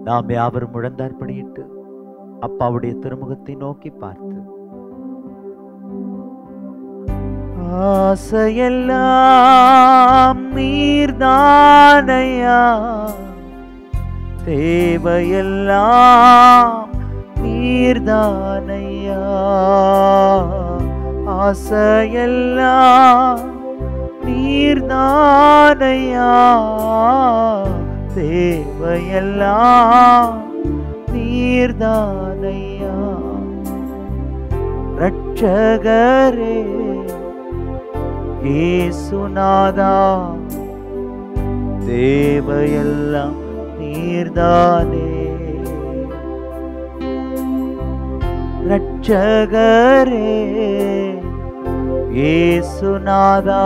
நாம் யாவரும் முழந்தார்படியிட்டு அப்பாவுடைய திருமுகத்தை நோக்கி பார்த்து ஆசையெல்லாம் நீர்தானையா தேவையெல்லாம் நீர்தானையா ஆசையெல்லாம் நீர்தானையா தேவையெல்லாம் நீர்தானையா ரட்சகரே ஏசுநாதா தேவையெல்லாம் நீர்தானே ரட்சகரே ஏசுநாதா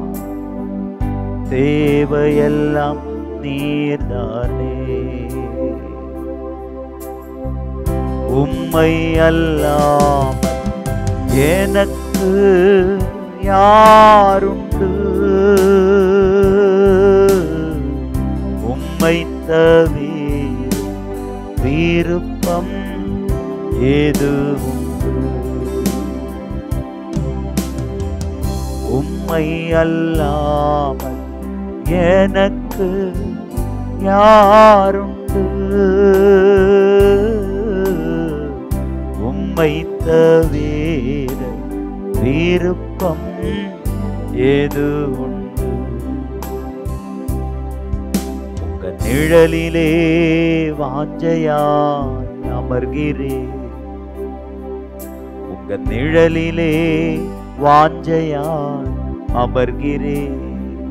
தேவையெல்லாம் நீர்தானே உம்மை அல்லாமல் எனக்கு யாருண்டு உம்மை தவிர விருப்பம் ஏது உண்டு உம்மை அல்லாமல் எனக்கு யாருண்டு உம்மை தவிர விருப்பம் ஏது உண்டு உங்க நிழலிலே வாஞ்சையாய் அமர்கிறேன் உங்க நிழலிலே வாஞ்சையாய் அமர்கிறேன்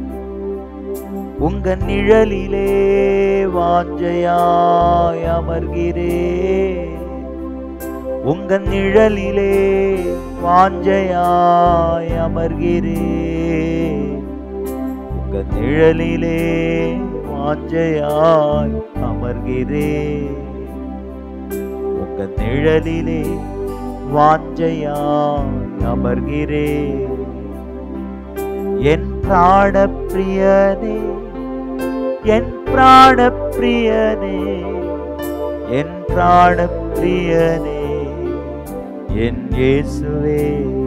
உங்க நிழலிலே வாஞ்சையாய் அமர்கிறேன் உங்க நிழலிலே வாஞ்சையாய் அமர்கிறேன் உங்க நிழலிலே வாஞ்சையாய் அமர்கிறேன் உங்க நிழலிலே வாஞ்சையாய் அமர்கிறேன் என் பிராண பிரியனே என் பிராண பிரியனே என் பிராண பிரியனே என் இயேசுவே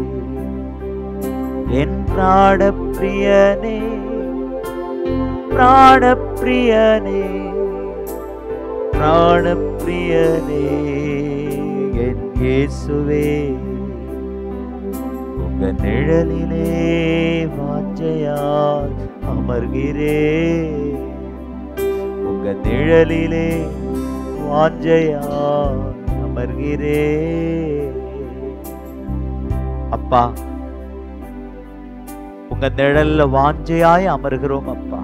என் பிராண பிரியனே பிராண பிரியனே பிராண பிரியனே என் இயேசுவே உங்க நிழலிலே வாஞ்சையால் அமர்கிறேன் உங்க நிழலிலே வாஞ்சையால் அமர்கிறேன் அப்பா உங்க நிழல்ல வாஞ்சையாய் அமர்கிறோம் அப்பா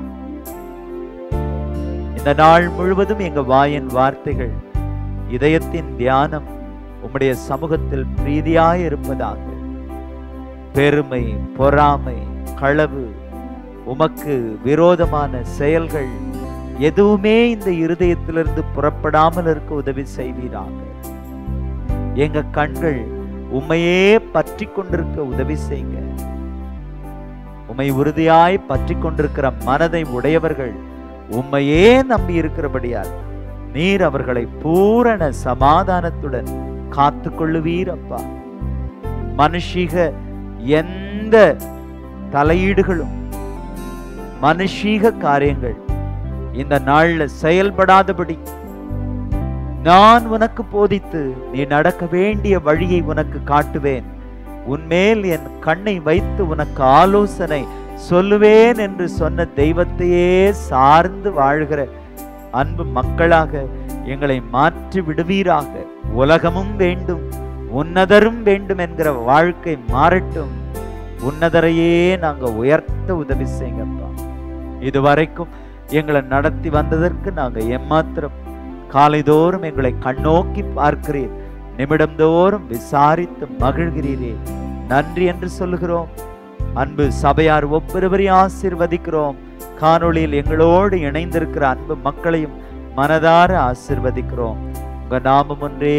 இந்த நாள் முழுவதும் எங்க வாயின் வார்த்தைகள் இதயத்தின் தியானம் உம்முடைய சமூகத்தில் பிரீதியாய் இருப்பதாக பெருமை பொறாமை களவு உமக்கு விரோதமான செயல்கள் எதுவுமே இந்த இருதயத்திலிருந்து புறப்படாமல் இருக்க உதவி செய்வீராக எங்க கண்கள் உம்மையே பற்றி கொண்டிருக்க உதவி செய்யுங்க உம்மை உறுதியாய் பற்றி கொண்டிருக்கிற மனதை உடையவர்கள் உம்மையே நம்பி இருக்கிறபடியால் நீர் அவர்களை பூரண சமாதானத்துடன் காத்து கொள்ளுவீர் அப்பா மனுஷிக எந்த தலையீடுகளும் மனுஷீக காரியங்கள் இந்த நாள்ல செயல்படாதபடி நான் உனக்கு போதித்து நீ நடக்க வேண்டிய வழியை உனக்கு காட்டுவேன் உன்மேல் என் கண்ணை வைத்து உனக்கு ஆலோசனை சொல்லுவேன் என்று சொன்ன தெய்வத்தையே சார்ந்து வாழ்கிற அன்பு மக்களாக எங்களை மாற்றி விடுவீராக உலகமும் வேண்டும் உன்னதரும் வேண்டும் என்கிற வாழ்க்கை மாறட்டும் உன்னதரையே நாங்க உயர்த்த உதவி செய்யுங்கப்பா இதுவரைக்கும் எங்களை நடத்தி வந்ததற்கு நாங்க எம்மாத்திரம் காலைதோறும் எங்களை கண்ணோக்கி பார்க்கிறீர் நிமிடந்தோறும் விசாரித்து மகிழ்கிறீரே நன்றி என்று சொல்லுகிறோம் அன்பு சபையார் ஒவ்வொருவரையும் ஆசிர்வதிக்கிறோம் காணொளியில் எங்களோடு இணைந்திருக்கிற அன்பு மக்களையும் மனதார ஆசிர்வதிக்கிறோம் உங்க நாமம் ஒன்றே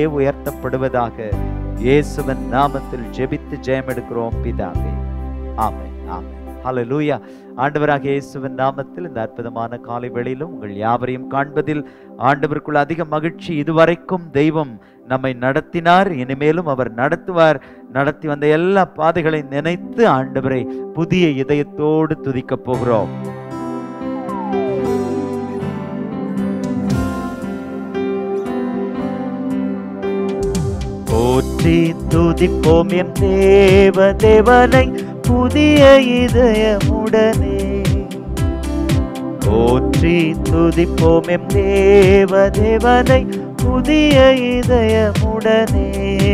உயர்த்தப்படுவதாக இயேசுவன் நாமத்தில் ஜெபித்து ஜெயம் எடுக்கிறோம் பிதாவே ஆமென் ஆமென் ஹalleluya ஆண்டவராக இயேசுவின் நாமத்தில் இந்த அற்புதமான காலை வேளையிலும் உங்கள் யாவரையும் காண்பதில் ஆண்டவருக்குள் அதிக மகிழ்ச்சி இதுவரைக்கும் தெய்வம் நம்மை நடத்தினார் இனிமேலும் அவர் நடத்துவார் நடத்தி வந்த எல்லா பாதைகளை நினைத்து ஆண்டவரை புதிய இதயத்தோடு துதிக்கப் போகிறோம் போற்றி துதிப்போம் எம் தேவ தேவனை புதிய இதயமுடனே போற்றி துதிப்போம் எம் தேவ தேவனை புதிய இதயமுடனே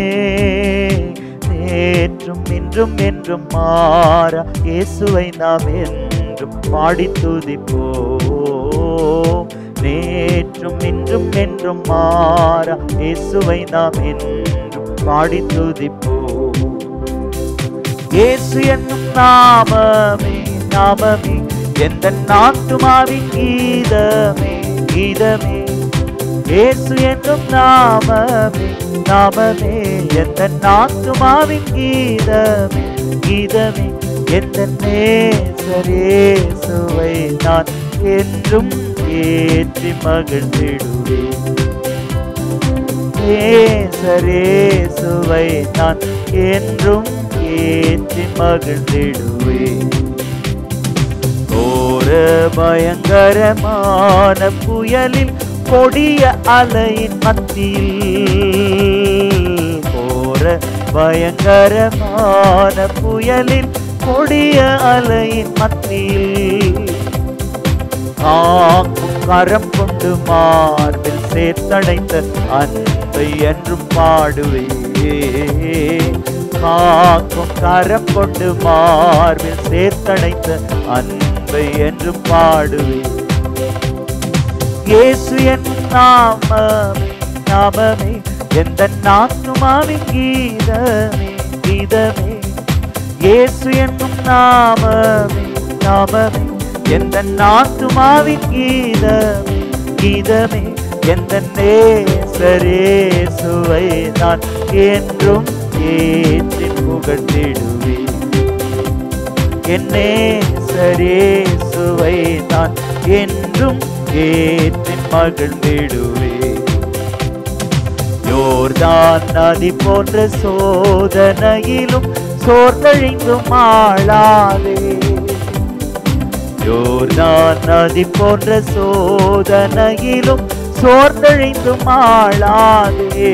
நேற்றும் இன்றும் என்றும் மாற இயேசுவை நாம் என்றும் பாடி துதிப்போம் நேற்றும் இன்றும் என்றும் மாற இயேசுவை நாம் என்றும் பாடி துதிப்போம் இயேசு என்னும் நாமமே நாமமே எந்த நாட்டுமாவின் கீதமே கீதமே இயேசு என்னும் நாமமே நாமமே எந்த நாட்டுமாவின் கீதமே கீதமே எந்த நேசரேசுவை நான் என்றும் ஏற்றி மகிழ்ந்திடுவேன் நேசரேசுவை நான் என்றும் ஏற்றி மகிழ்ந்திடுவேன் கோர பயங்கரமான புயலில் கொடிய அலையின் மத்தியில் கோர பயங்கரமான புயலில் கொடிய அலையின் மத்தியில் காக்கும் கரம் கொண்டு மார்பில் சேர்த்தடைத்த அன்பை என்றும் பாடுவே காக்கும் கரம் கொண்டு மார்பில் சேர்த்தடைத்த அன்பை என்றும் பாடுவே இயேசு என் நாமமே நாமமே எந்த நாத்துமாவின் கீதமே கீதமே இயேசு என்னும் நாமமே நாமமே எந்த நாத்துமாவின் கீதமே கீதமே எந்த நேசரேசுவை நான் என்றும் ஏற்றி புகழ்ந்திடுவேன் என் நேசரேசுவை நான் என்றும் ஏற்றி மகிழ்ந்திடுவேன் யோர்தான் நதி போன்ற சோதனையிலும் சோர்ந்தழிந்தும் ஆளாதே யோர்தான் நதி போன்ற சோதனையிலும் சோர்ந்தழிந்தும் ஆளாதே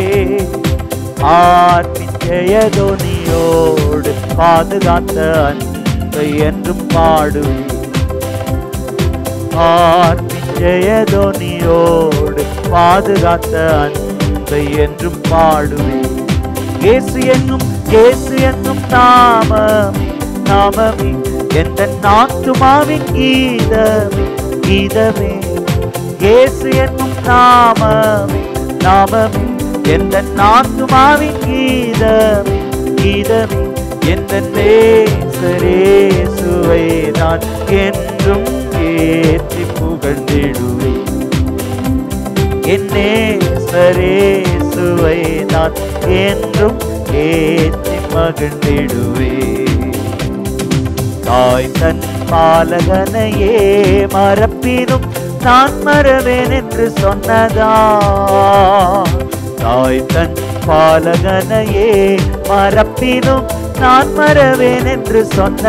ஆர்மின் ஜெயதொனியோடு பாதுகாத்த அன்பை என்றும் பாடுவேன் ஆர்மின் ஜெயதொனியோடு பாதுகாத்த அன்பை என்றும் பாடுவேன் இயேசு என்னும் இயேசு என்னும் நாமமே நாமமே எந்த நாத்துமாவின் கீதமே கீதமே இயேசு என்னும் நாமமே நாமமே எந்த நாத்துமாவின் கீதமே கீதமே எந்த நேசரேசுவை நான் என்றும் ஏற்றி புகழ்ந்திடுவேன் என் நேசரேசுவை நான் என்றும் ஏற்றி மகிழ்ந்திடுவேன் தாய் தன் பாலகனையே மறப்பினும் நான் மறவேன் என்று சொன்னதா தாய் தன் பாலகனையே மறப்பினும் நான் மறவேன் என்று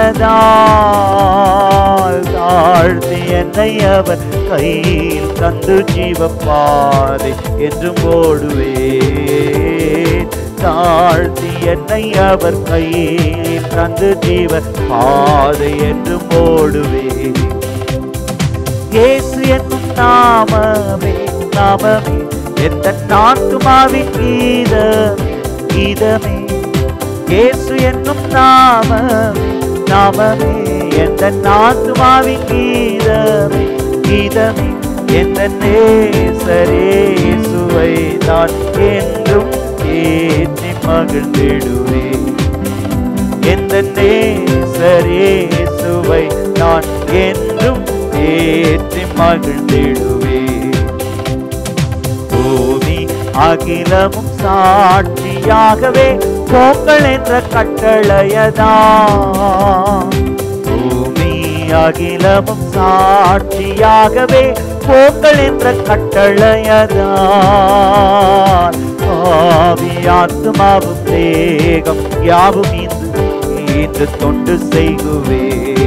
சொன்னதால் தாழ்த்தி என்னை அவர் கையில் தந்து ஜீவ பாதை என்றும் ஓடுவேன் தாழ்த்தி என்னை அவர் கையில் தந்து ஜீவ பாதை என்றும் ஓடுவேன் இயேசு என்னும் நாமமே நாமமே எந்த நாட்டுமாவின் கீதமே கீதமே இயேசு என்னும் நாமமே நாமமே எந்த நாட்டுமாவின் கீதமே கீதமே எந்த நேசரேசுவை நான் என்றும் ஏற்றி மகிழ்ந்திடுவேன் எந்த நேசரேசுவை நான் என்றும் ஏற்றி மகிழ்ந்திடுவேன் பூமி அகிலமும் சாட்சியாகவே போங்கள் என்ற கட்டளையதான் அகிலமும் சாட்சியாகவே போங்கள் என்ற கட்டளையதான் ஆவி ஆத்துமாவும் தேகம் யாவும் இன்று இன்று தொண்டு செய்குவே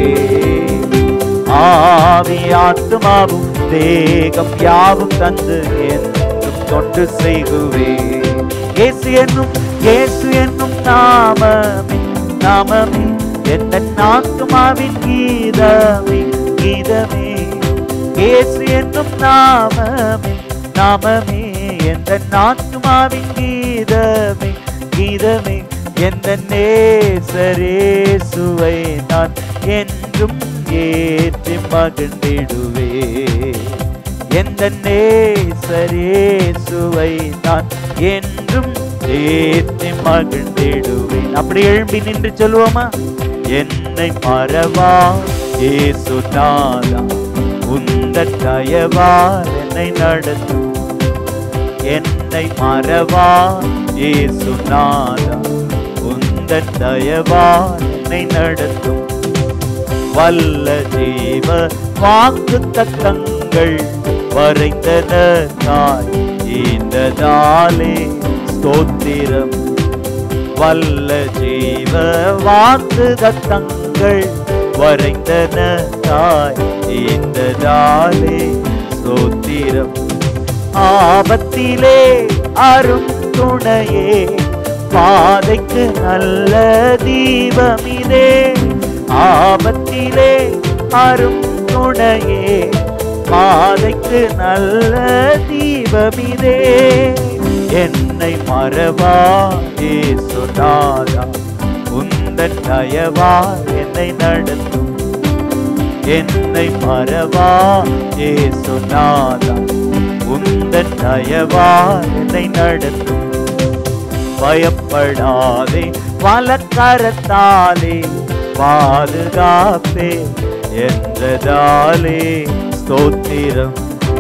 ஆவி ஆத்துமாவும் தேகம் யாவும் தந்து என்றும் தொண்டு செய்குவே இயேசு என்னும் இயேசு என்னும் நாமமே நாமமே எந்த ஆத்துமாவின் கீதமே கீதமே இயேசு என்னும் நாமமே நாமமே எந்த ஆத்துமாவின் கீதமே கீதமே எந்த நேசரேசுவை நான் என்றும் ஏற்றி மகிழ்ந்திடுவே எந்த நேசரேசுவை நான் என்றும் ஏற்றி மகிழ்ந்திடுவேன் அப்படி எழும்பி நின்று சொல்லுவோமா என்னை மறவா ஏசு நாதா உந்த தயவால் என்னை நடத்தும் என்னை மறவா ஏசு நாதா உந்த தயவால் என்னை நடத்தும் வல்ல ஜீவ வாக்கு தத்தங்கள் வரைந்தன தாய் இந்த தாலே ஸ்தோத்திரம் வல்ல ஜீவ வாக்கு தத்தங்கள் வரைந்தன தாய் இந்த தாலே ஸ்தோத்திரம் ஆபத்திலே அரும் துணையே பாதைக்கு நல்ல தீபமிதே ஆபத்திலே அரும் துணையே பாதைக்கு நல்ல தீபமிதே என்னை மறவா ஏசுநாதா உந்தன் தயவா என்னை நடத்தும் என்னை மறவா ஏசுநாதா உந்தன் தயவா என்னை நடத்தும் பயப்படாதே வலக்கரத்தாலே பாதுகாப்பே என்றதாலே ஸ்தோத்திரம்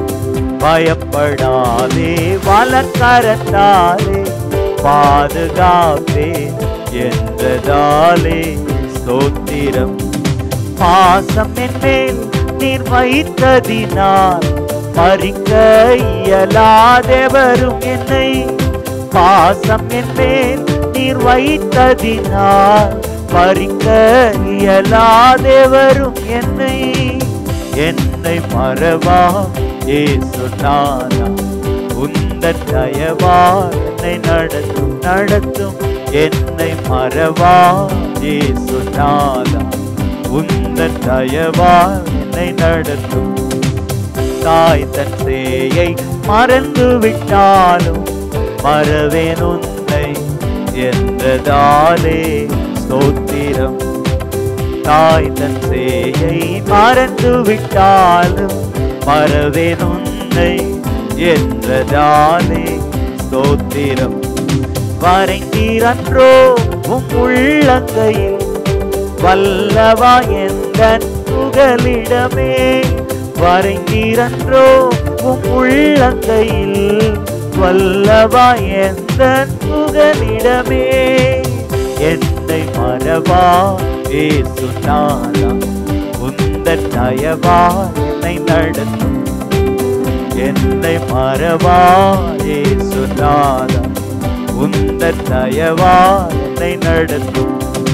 பயப்படாதே வலக்கரத்தாலே பாதுகாப்பே என்றதாலே ஸ்தோத்திரம் பாசம் என்மேல் நீர் வைத்ததினால் மறிக்க இயலாதெவரும் என்னை பாசம் என்மேல் நீர் வைத்ததினால் பறிக்க இயலாதெவரும் என்னை என்னை மறவா ஏசு நானா உந்த தயவா என்னை நடத்தும் நடத்தும் என்னை மறவா ஏசு நானா உந்த தயவா என்னை நடத்தும் தாய் தன் சேயை மறந்து விட்டாலும் மறவேன் உன்னை என்றதாலே ஸ்தோத்திரம் தாய் தன் சேயை மறந்து விட்டாலும் மறவேன் உன்னை என்றதாலே ஸ்தோத்திரம் வரைந்தீரன்றோ உம் உள்ளங்கையில் வல்லவா எந்தன் புகலிடமே வரைந்தீரன்றோ உம் உள்ளங்கையில் வல்லவா எந்தன் புகலிடமே என்னை மறவா ஏசு நாதா உந்தன் தயவா என்னை நடத்தும் என்னை மறவா ஏசு நாதா உந்தன் தயவா என்னை நடத்தும்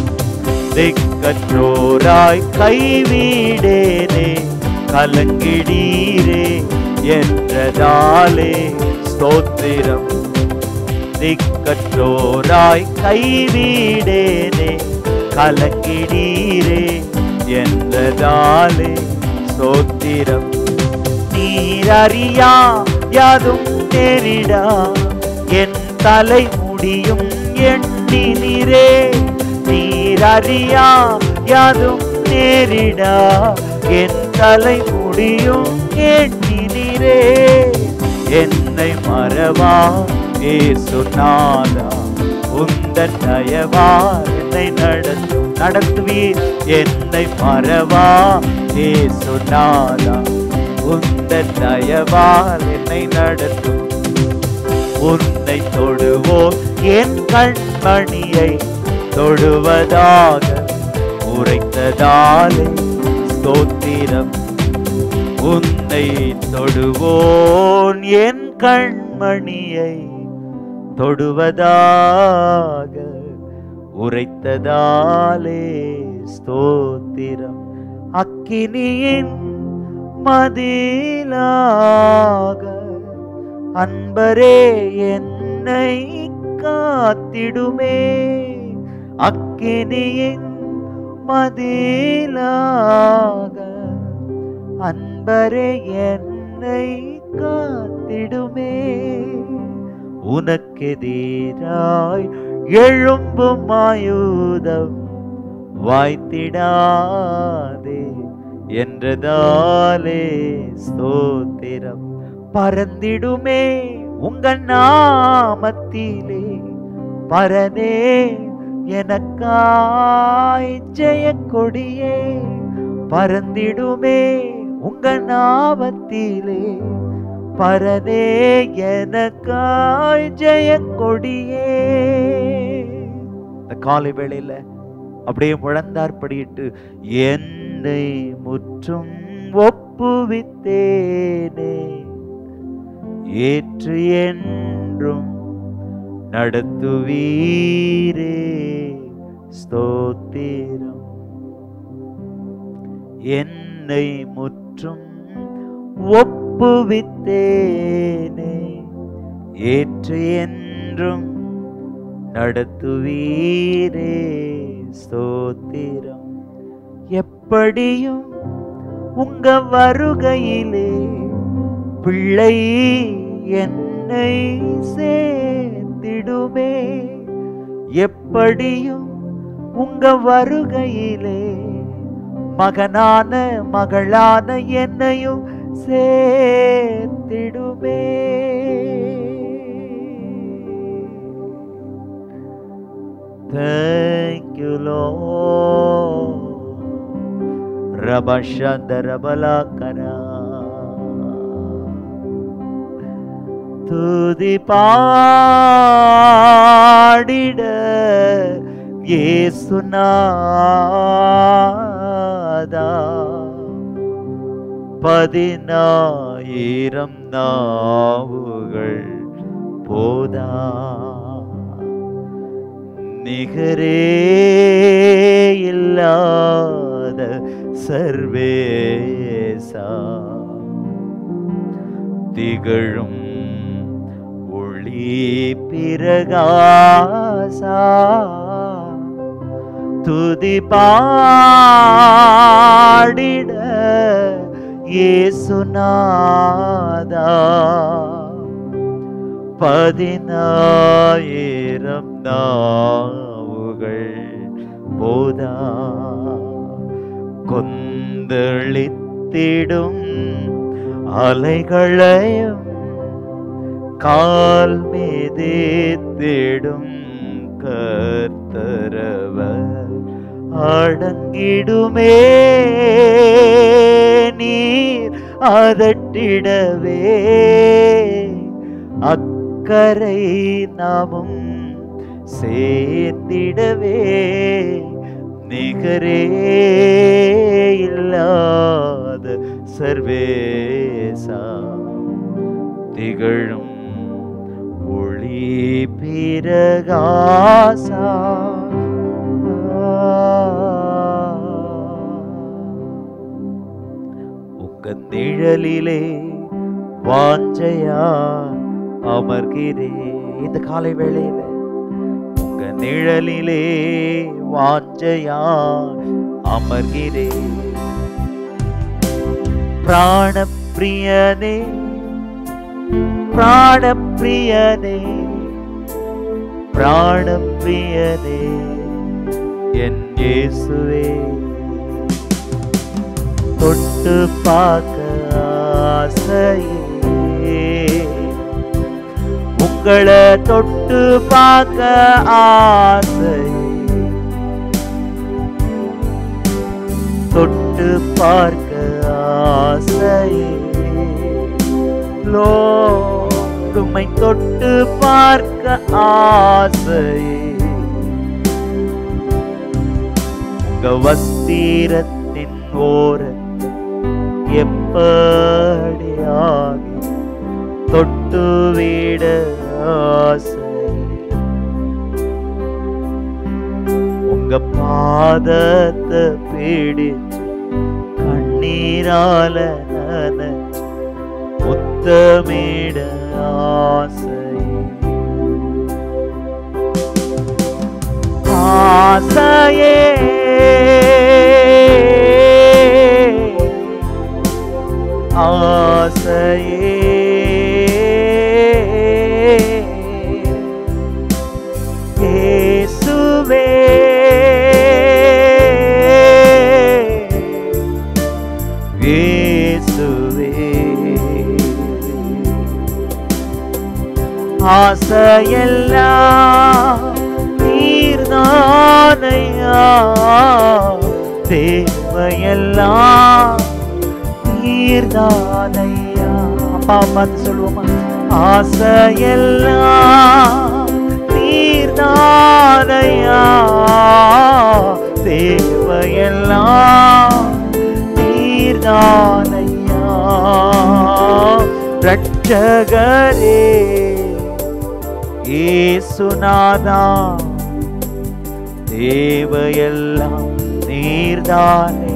திக்கற்றோராய் கைவிடேனே கலங்கிடீரே என்றதாலே ஸ்தோத்திரம் திக்கற்றோராய் கைவிடேனே கலங்கிடீரே என்றதாலே ஸ்தோத்திரம் நீரறியா யாதும் நேரிடா என் தலை முடியும் எண்ணினரே நீரறியா யாதும் நேரிடா என் தலை முடியும் எண்ணினரே என்னை மறவா ஏசு நாதா உந்தன் தயவா என்னை நடத்தும் நடத்துவீர் என்னை மறவா ஏசு நாதா உந்தன் தயவால் என்னை நடத்தும் உன்னை தொடுவோம் என் கண்மணியை தொடுவதாக உரைத்ததாலே ஸ்தோத்திரம் உன்னை தொடுவோன் என் கண்மணியை தொடுவதாக உரைத்ததாலே ஸ்தோத்திரம் அக்கினியின் மதிலாக அன்பரே என்னை காத்திடுமே அக்கினியின் மதிலாக அன்பரே என்னை காத்திடுமே உனக்கெதிராய் எழும்பும் ஆயுதம் வாய்த்திடாதே என்றதாலே ஸ்தோத்திரம் பறந்திடுமே உங்க நாமத்திலே பரனே எனக்காய் ஜெய கொடியே பறந்திடுமே உங்க நாமத்திலே பரனே எனக்காய் ஜெய கொடியே இந்த காலை வேளையில அப்படியே முழந்தார்படியிட்டு என்னை முற்றும் ஒப்புவித்தேனே ஏற்று என்றும் நடத்துவீரே ஸ்தோத்திரம் என்னை முற்றும் ஒப்புவித்தேனே ஏற்று என்றும் நடத்துவீரே ஸ்தோத்திரம் எப்படியும் உங்க வருகையிலே பிள்ளை என்னை சேர்த்திடுமே எப்படியும் உங்க வருகையிலே மகனான மகளான என்னையும் சேர்த்திடுமே Thank you, Lord. Rabashandarabhalakara. துதி பாடிட இயேசுநாதா பதினாயிரம் நாவுகள் போதா நிகரே இல்லாத சர்வேசா திகழும் ஒளி பிரகாசா துதி பாடிட இயேசுநாதா பதினாயிரம் நாவுகள் போதா கொந்தளித்திடும் அலைகளையும் கால் மீதேத்திடும் கர்த்தரவர் அடங்கிடுமே நீர் அதட்டிடவே அக்கறை நாமும் சேர்ந்திடவே நிகரே இல்லாத சர்வேசா திகழும் ஒளி பிரகாசா உங்க நிழலிலே வாஞ்சையா அமர்கிறே இந்த காலை வேளையில உங்க நிழலிலே வாஞ்சையா அமர்கிறே பிராணப்பிரியனே பிராணப்பிரியனே பிராணப்பிரியனே என் இயேசுவே தொட்டு பார்க்க ஆசையே உங்களை தொட்டு பார்க்க ஆசை தொட்டு பார்க்க ஆசையே லோடுமை தொட்டு பார்க்க ஆசையே உங்க வஸ்திரத்தின் ஓரத்தில் எப்படியாகி தொட்டு விட ஆசை உங்க பாதத்தை பிடிச்சு கண்ணீரால நனைச்சு முத்தமிட ஆசை ஆசையே ஆசையே இயேசுவே இயேசுவே ஆசையெல்லாம் நீர்தானையா தேவையெல்லாம் நீர்தானையா அப்பா அம்மான்னு சொல்லுவோமா ஆசையெல்லாம் நீர்தானையா தேவையெல்லாம் நீர்தானையா ரட்சகரே ஏசுநாதா தேவையெல்லாம் நீர்தானே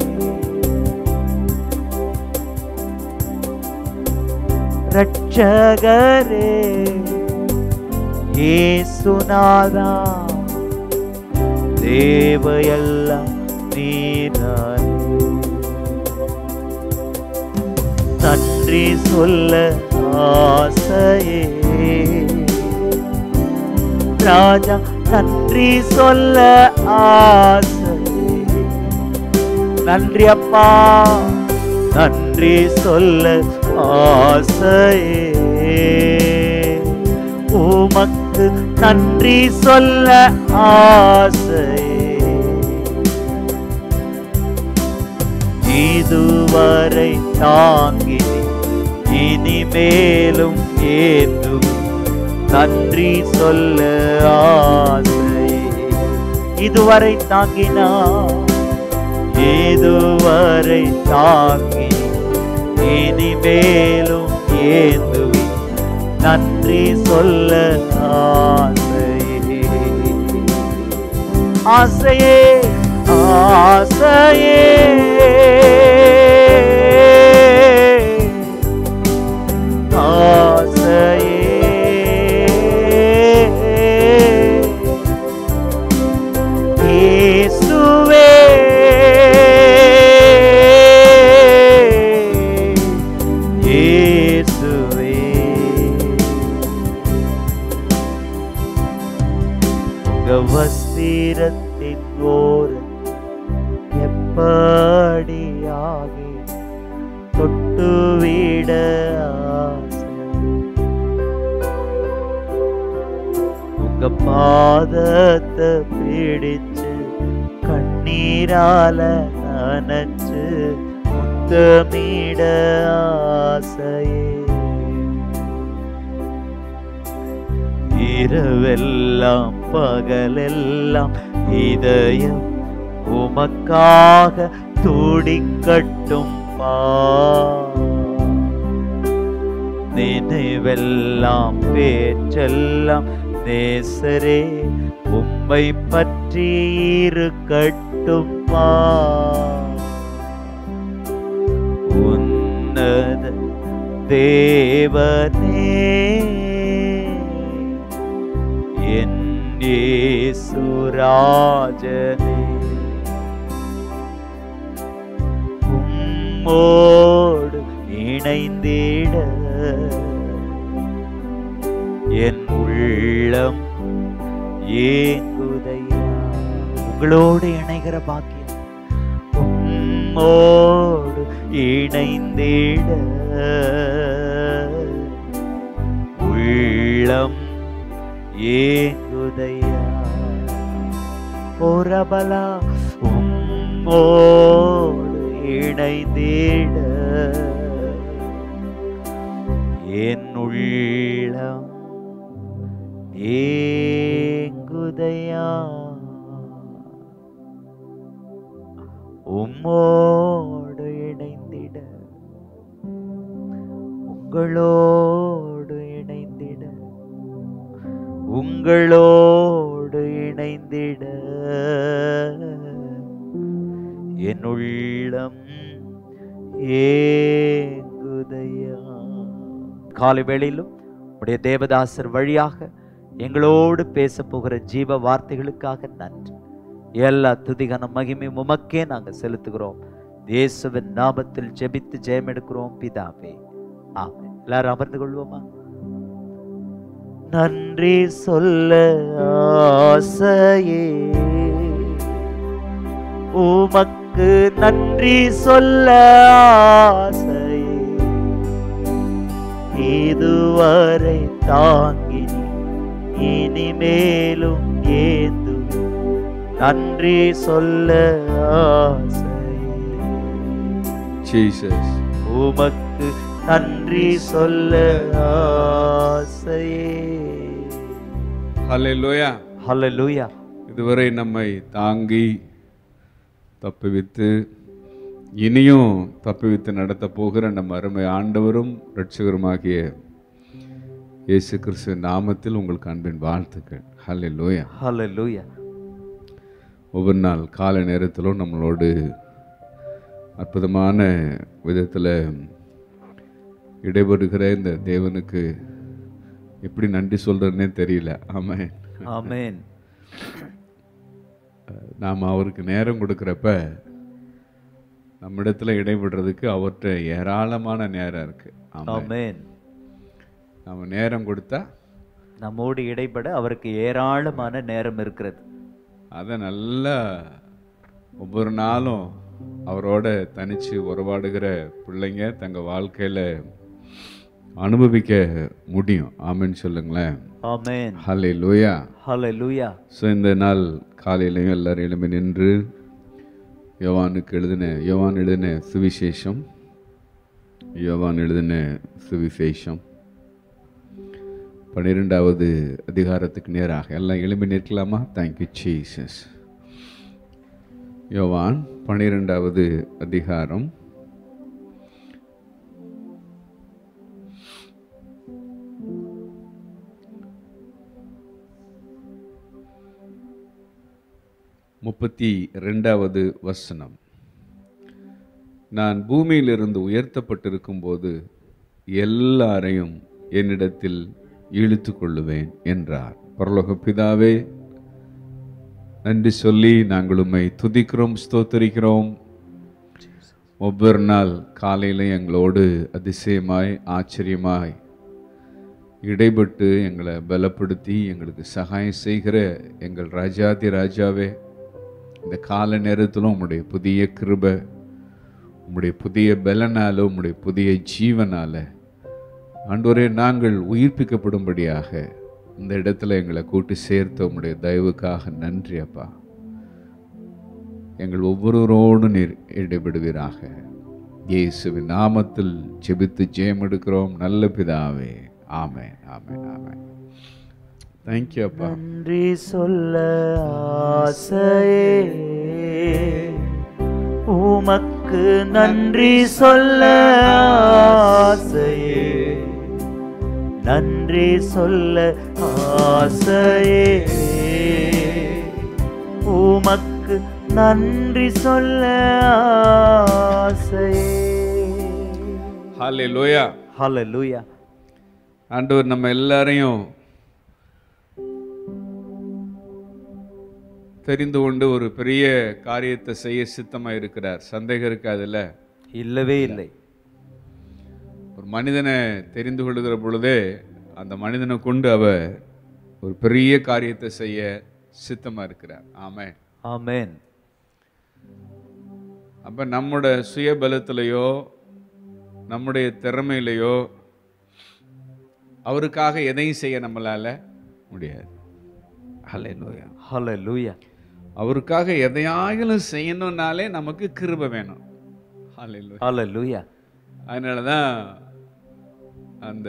ரட்சகரே ஏசுநாதா தேவையெல்லாம் நீர்தானே நன்றி சொல்ல ஆசையே ராஜா நன்றி சொல்ல ஆசையே நன்றி அப்பா நன்றி சொல்ல ஆசையே உமக்கு நன்றி சொல்ல ஆசையே இதுவரை தாங்கி இனிமேலும் ஏந்தும் நன்றி சொல்ல ஆசை இதுவரை தாங்கினா இதுவரை தாங்கி இனிமேலும் ஏந்துவி நன்றி சொல்ல ஆசை ஆசையே ஆசையே ஆசையே இயேசுவே இயேசுவே உங்க வஸ்திரத்தின் ஓர் எப்படியாகி தொட்டு விட ஆசை உங்க பாதத்தை பிடிச்சு கண்ணீரால நனைச்சு முத்தமிட ஆசையே இரவெல்லாம் பகலெல்லாம் இதயம் உமக்காக துடிக்கட்டும் பா நினைவெல்லாம் பேச்செல்லாம் நேசரே உம்மை பற்றி இருக்கட்டும் பா உன்னத தேவனே என் சுராஜனே உம்மோடு இணைந்திட என் உள்ளம் ஏங்குதையா உங்களோடு இணைகிற பாக்கியம் உம்மோடு இணைந்திட உள்ளம் ஏங்குதையா போரபலா உம்மோடு இணைந்திட என் உள்ளம் ஏங்குதையா உம்மோடு இணைந்திட உங்களோடு இணைந்திட உங்களோடு இணைந்திட என் உள்ளம் ஏங்குதையா காலை வேளையிலும் உடைய தேவதாசர் வழியாக எங்களோடு பேச போகிற ஜீவ வார்த்தைகளுக்காக நன்றி எல்லா துதிகன மகிமை உமக்கே நாங்கள் செலுத்துகிறோம் இயேசுவின் நாமத்தில் ஜெபித்து ஜெயம் எடுக்கிறோம் பிதாவே ஆமென் எல்லாரும் அமர்ந்து கொள்வோமா நன்றி சொல்ல ஆசையே உமக்கு நன்றி சொல்ல ஆசையே இதுவரை தாங்கினி இனிமேலும் ஏந்து நன்றி சொல்ல ஆசையே Jesus. உமக்கு நன்றி சொல்ல ஆசையே Hallelujah. ஹalleluya இதுவரை நம்மை தாங்கி தப்புவித்து இனியும் தப்புவித்து நடத்த போகிற நம்ம அருமை ஆண்டவரும் இரட்சகருமாகிய இயேசு கிறிஸ்து நாமத்தில் உங்களுக்கு அன்பின் வாழ்த்துக்கள் ஹalleluya. ஹalleluya ஒவ்வொரு நாள் காலை நேரத்திலும் நம்மளோடு அற்புதமான விதத்தில் இடைபெறுகிற இந்த தேவனுக்கு எப்படி நன்றி சொல்கிறதுனே தெரியல ஆமாம் ஆமென் நாம் அவருக்கு நேரம் கொடுக்குறப்ப நம்மிடத்துல இடைபடுறதுக்கு அவர்கிட்ட ஏராளமான நேரம் இருக்கு ஆமாம் ஆமென் நம்ம நேரம் கொடுத்தா நம்மோடு இடைப்பட அவருக்கு ஏராளமான நேரம் இருக்கிறது அதை நல்லா ஒவ்வொரு நாளும் அவரோட தனிச்சு உறவாடுகிற பிள்ளைங்க தங்க வாழ்க்கையில அனுபவிக்க முடியும் ஆமென்னு சொல்லுங்களேன் ஆமென் ஹலே லூயா ஹalleluya ஸோ இந்த நாள் காலையிலையும் எல்லாரும் எழும்பி நின்று யோவானுக்கு எழுதின யோவான் எழுதின சுவிசேஷம் யோவான் எழுதின சுவிசேஷம் பன்னிரெண்டாவது அதிகாரத்துக்கு நேராக எல்லாம் எழும்பி நிற்கலாமா தேங்க்யூ ஜீசஸ் யோவான் பன்னிரெண்டாவது அதிகாரம் முப்பத்தி ரெண்டாவது வசனம் நான் பூமியிலிருந்து உயர்த்தப்பட்டிருக்கும் போது எல்லாரையும் என்னிடத்தில் இழுத்து கொள்ளுவேன் என்றார் பரலோக பிதாவே நன்றி சொல்லி நாங்கள் உம்மை துதிக்கிறோம் ஸ்தோத்தரிக்கிறோம் ஒவ்வொரு நாள் காலையில் எங்களோடு அதிசயமாய் ஆச்சரியமாய் இடைப்பட்டு எங்களை பலப்படுத்தி எங்களுக்கு சகாயம் செய்கிற எங்கள் ராஜாதி ராஜாவே இந்த கால நேரத்திலும் உம்முடைய புதிய கிருபை உம்முடைய புதிய பலனால உம்முடைய புதிய ஜீவனால ஆண்டவரே நாங்கள் உயிர்ப்பிக்கப்படும்படியாக இந்த இடத்துல எங்களை கூட்டி சேர்த்த உம்முடைய தயவுக்காக நன்றி அப்பா எங்கள் ஒவ்வொருவரோடு நீர் இடைபடுவீராக இயேசுவின் நாமத்தில் ஜெபித்து ஜெயம் எடுக்கிறோம் நல்ல பிதாவே ஆமென் ஆமென் ஆமென் தேங்க்யூ அப்பா நன்றி சொல்ல ஆசையே உமக்கு நன்றி சொல்ல ஆசையே நன்றி சொல்ல ஆசையே உமக்கு நன்றி சொல்ல ஆசையே ஹாலே லோயா ஹalleluya ஆண்டவர் நம்ம எல்லாரையும் தெரிந்து கொண்டு ஒரு பெரிய காரியத்தை செய்ய சித்தமா இருக்கிறார் சந்தேகம் இருக்காதுல்ல இல்லவே இல்லை ஒரு மனிதனை தெரிந்து கொள்ளுகிற பொழுதே அந்த மனிதனை கொண்டு அவர் ஒரு பெரிய காரியத்தை செய்ய சித்தமா இருக்கிறார் ஆமே ஆமென் அப்ப நம்மோட சுய பலத்திலேயோ நம்முடைய திறமையிலையோ அவருக்காக எதையும் செய்ய நம்மளால முடியாது ஹalleluya ஹalleluya அவருக்காக எதையாகிலும் செய்யணும்னாலே நமக்கு கிருபை வேணும் ஹalleluya ஹalleluya அதனால தான் அந்த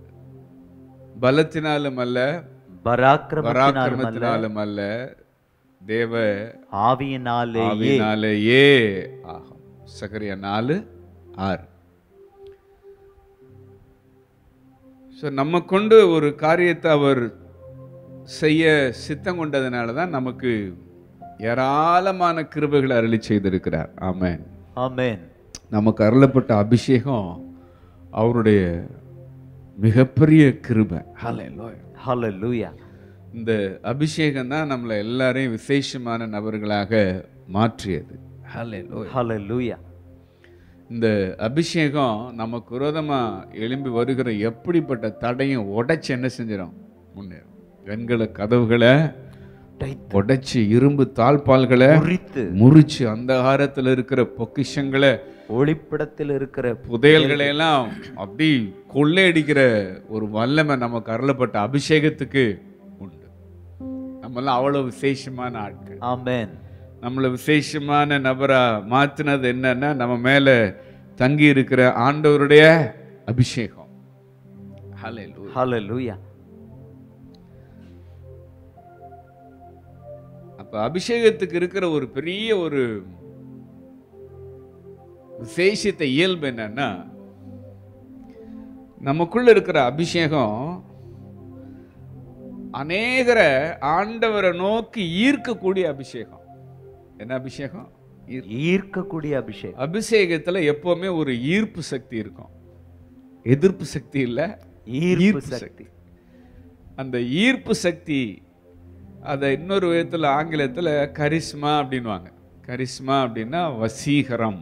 பலத்தினாலும் அல்ல பராக்கிரமத்தினாலும் அல்ல பராக்கிரமத்தினாலும் அல்ல தேவ ஆவியினாலேயே ஆவியினாலேயே ஆகும் சகரியா நாலு ஆறு ஸோ நம்ம கொண்டு ஒரு காரியத்தை அவர் செய்ய சித்தம் கொண்டதுனால தான் நமக்கு ஏராளமான கிருபைகளை அருளி செய்திருக்கிறார் ஆமென் ஆமென் நமக்கு அருளப்பட்ட அபிஷேகம் அவருடைய மிகப்பெரிய கிருபை ஹalleluya ஹalleluya இந்த அபிஷேகம் தான் நம்மளை எல்லாரையும் விசேஷமான நபர்களாக மாற்றியது ஹalleluya ஹalleluya இந்த அபிஷேகம் நமக்கு விரோதமாக எழும்பி வருகிற எப்படிப்பட்ட தடையும் உடைச்சு என்ன செஞ்சிடும் முன்னேறும் வெண்கல கதவுகளை உடைச்சு இரும்பு தாழ்பால்களை குறித்து முறிச்சு அந்தகாரத்தில் இருக்கிற பொக்கிஷங்களை ஒளிப்பிடத்தில் இருக்கிற புதையல்களை எல்லாம் அப்படி கொள்ளையடிக்கிற ஒரு வல்லமை நமக்கு அருளப்பட்ட அபிஷேகத்துக்கு உண்டு நம்மெல்லாம் அவ்வளவு விசேஷமான ஆட்கள் ஆமென் நம்மளை விசேஷமான நபரா மாத்தினது என்னன்னா நம்ம மேல தங்கி இருக்கிற ஆண்டவருடைய அபிஷேகம் Hallelujah. ஹalleluya அப்ப அபிஷேகத்துக்கு இருக்கிற ஒரு பெரிய ஒரு விசேஷத்தை இயல்பு என்னன்னா நமக்குள்ள இருக்கிற அபிஷேகம் அநேகரை ஆண்டவரை நோக்கி ஈர்க்கக்கூடிய அபிஷேகம் என்ன அபிஷேகம் ஈர்- ஈர்க்கக்கூடிய அபிஷேகம் அபிஷேகத்துல எப்பவுமே ஒரு ஈர்ப்பு சக்தி இருக்கும் எதிர்ப்பு சக்தி இல்ல ஈர்ப்பு ஈர்ப்பு சக்தி அந்த ஈர்ப்பு சக்தி அதை இன்னொரு விதத்துல ஆங்கிலத்துல கரிஸ்மா அப்படின்வாங்க கரிஸ்மா அப்படின்னா வசீகரம்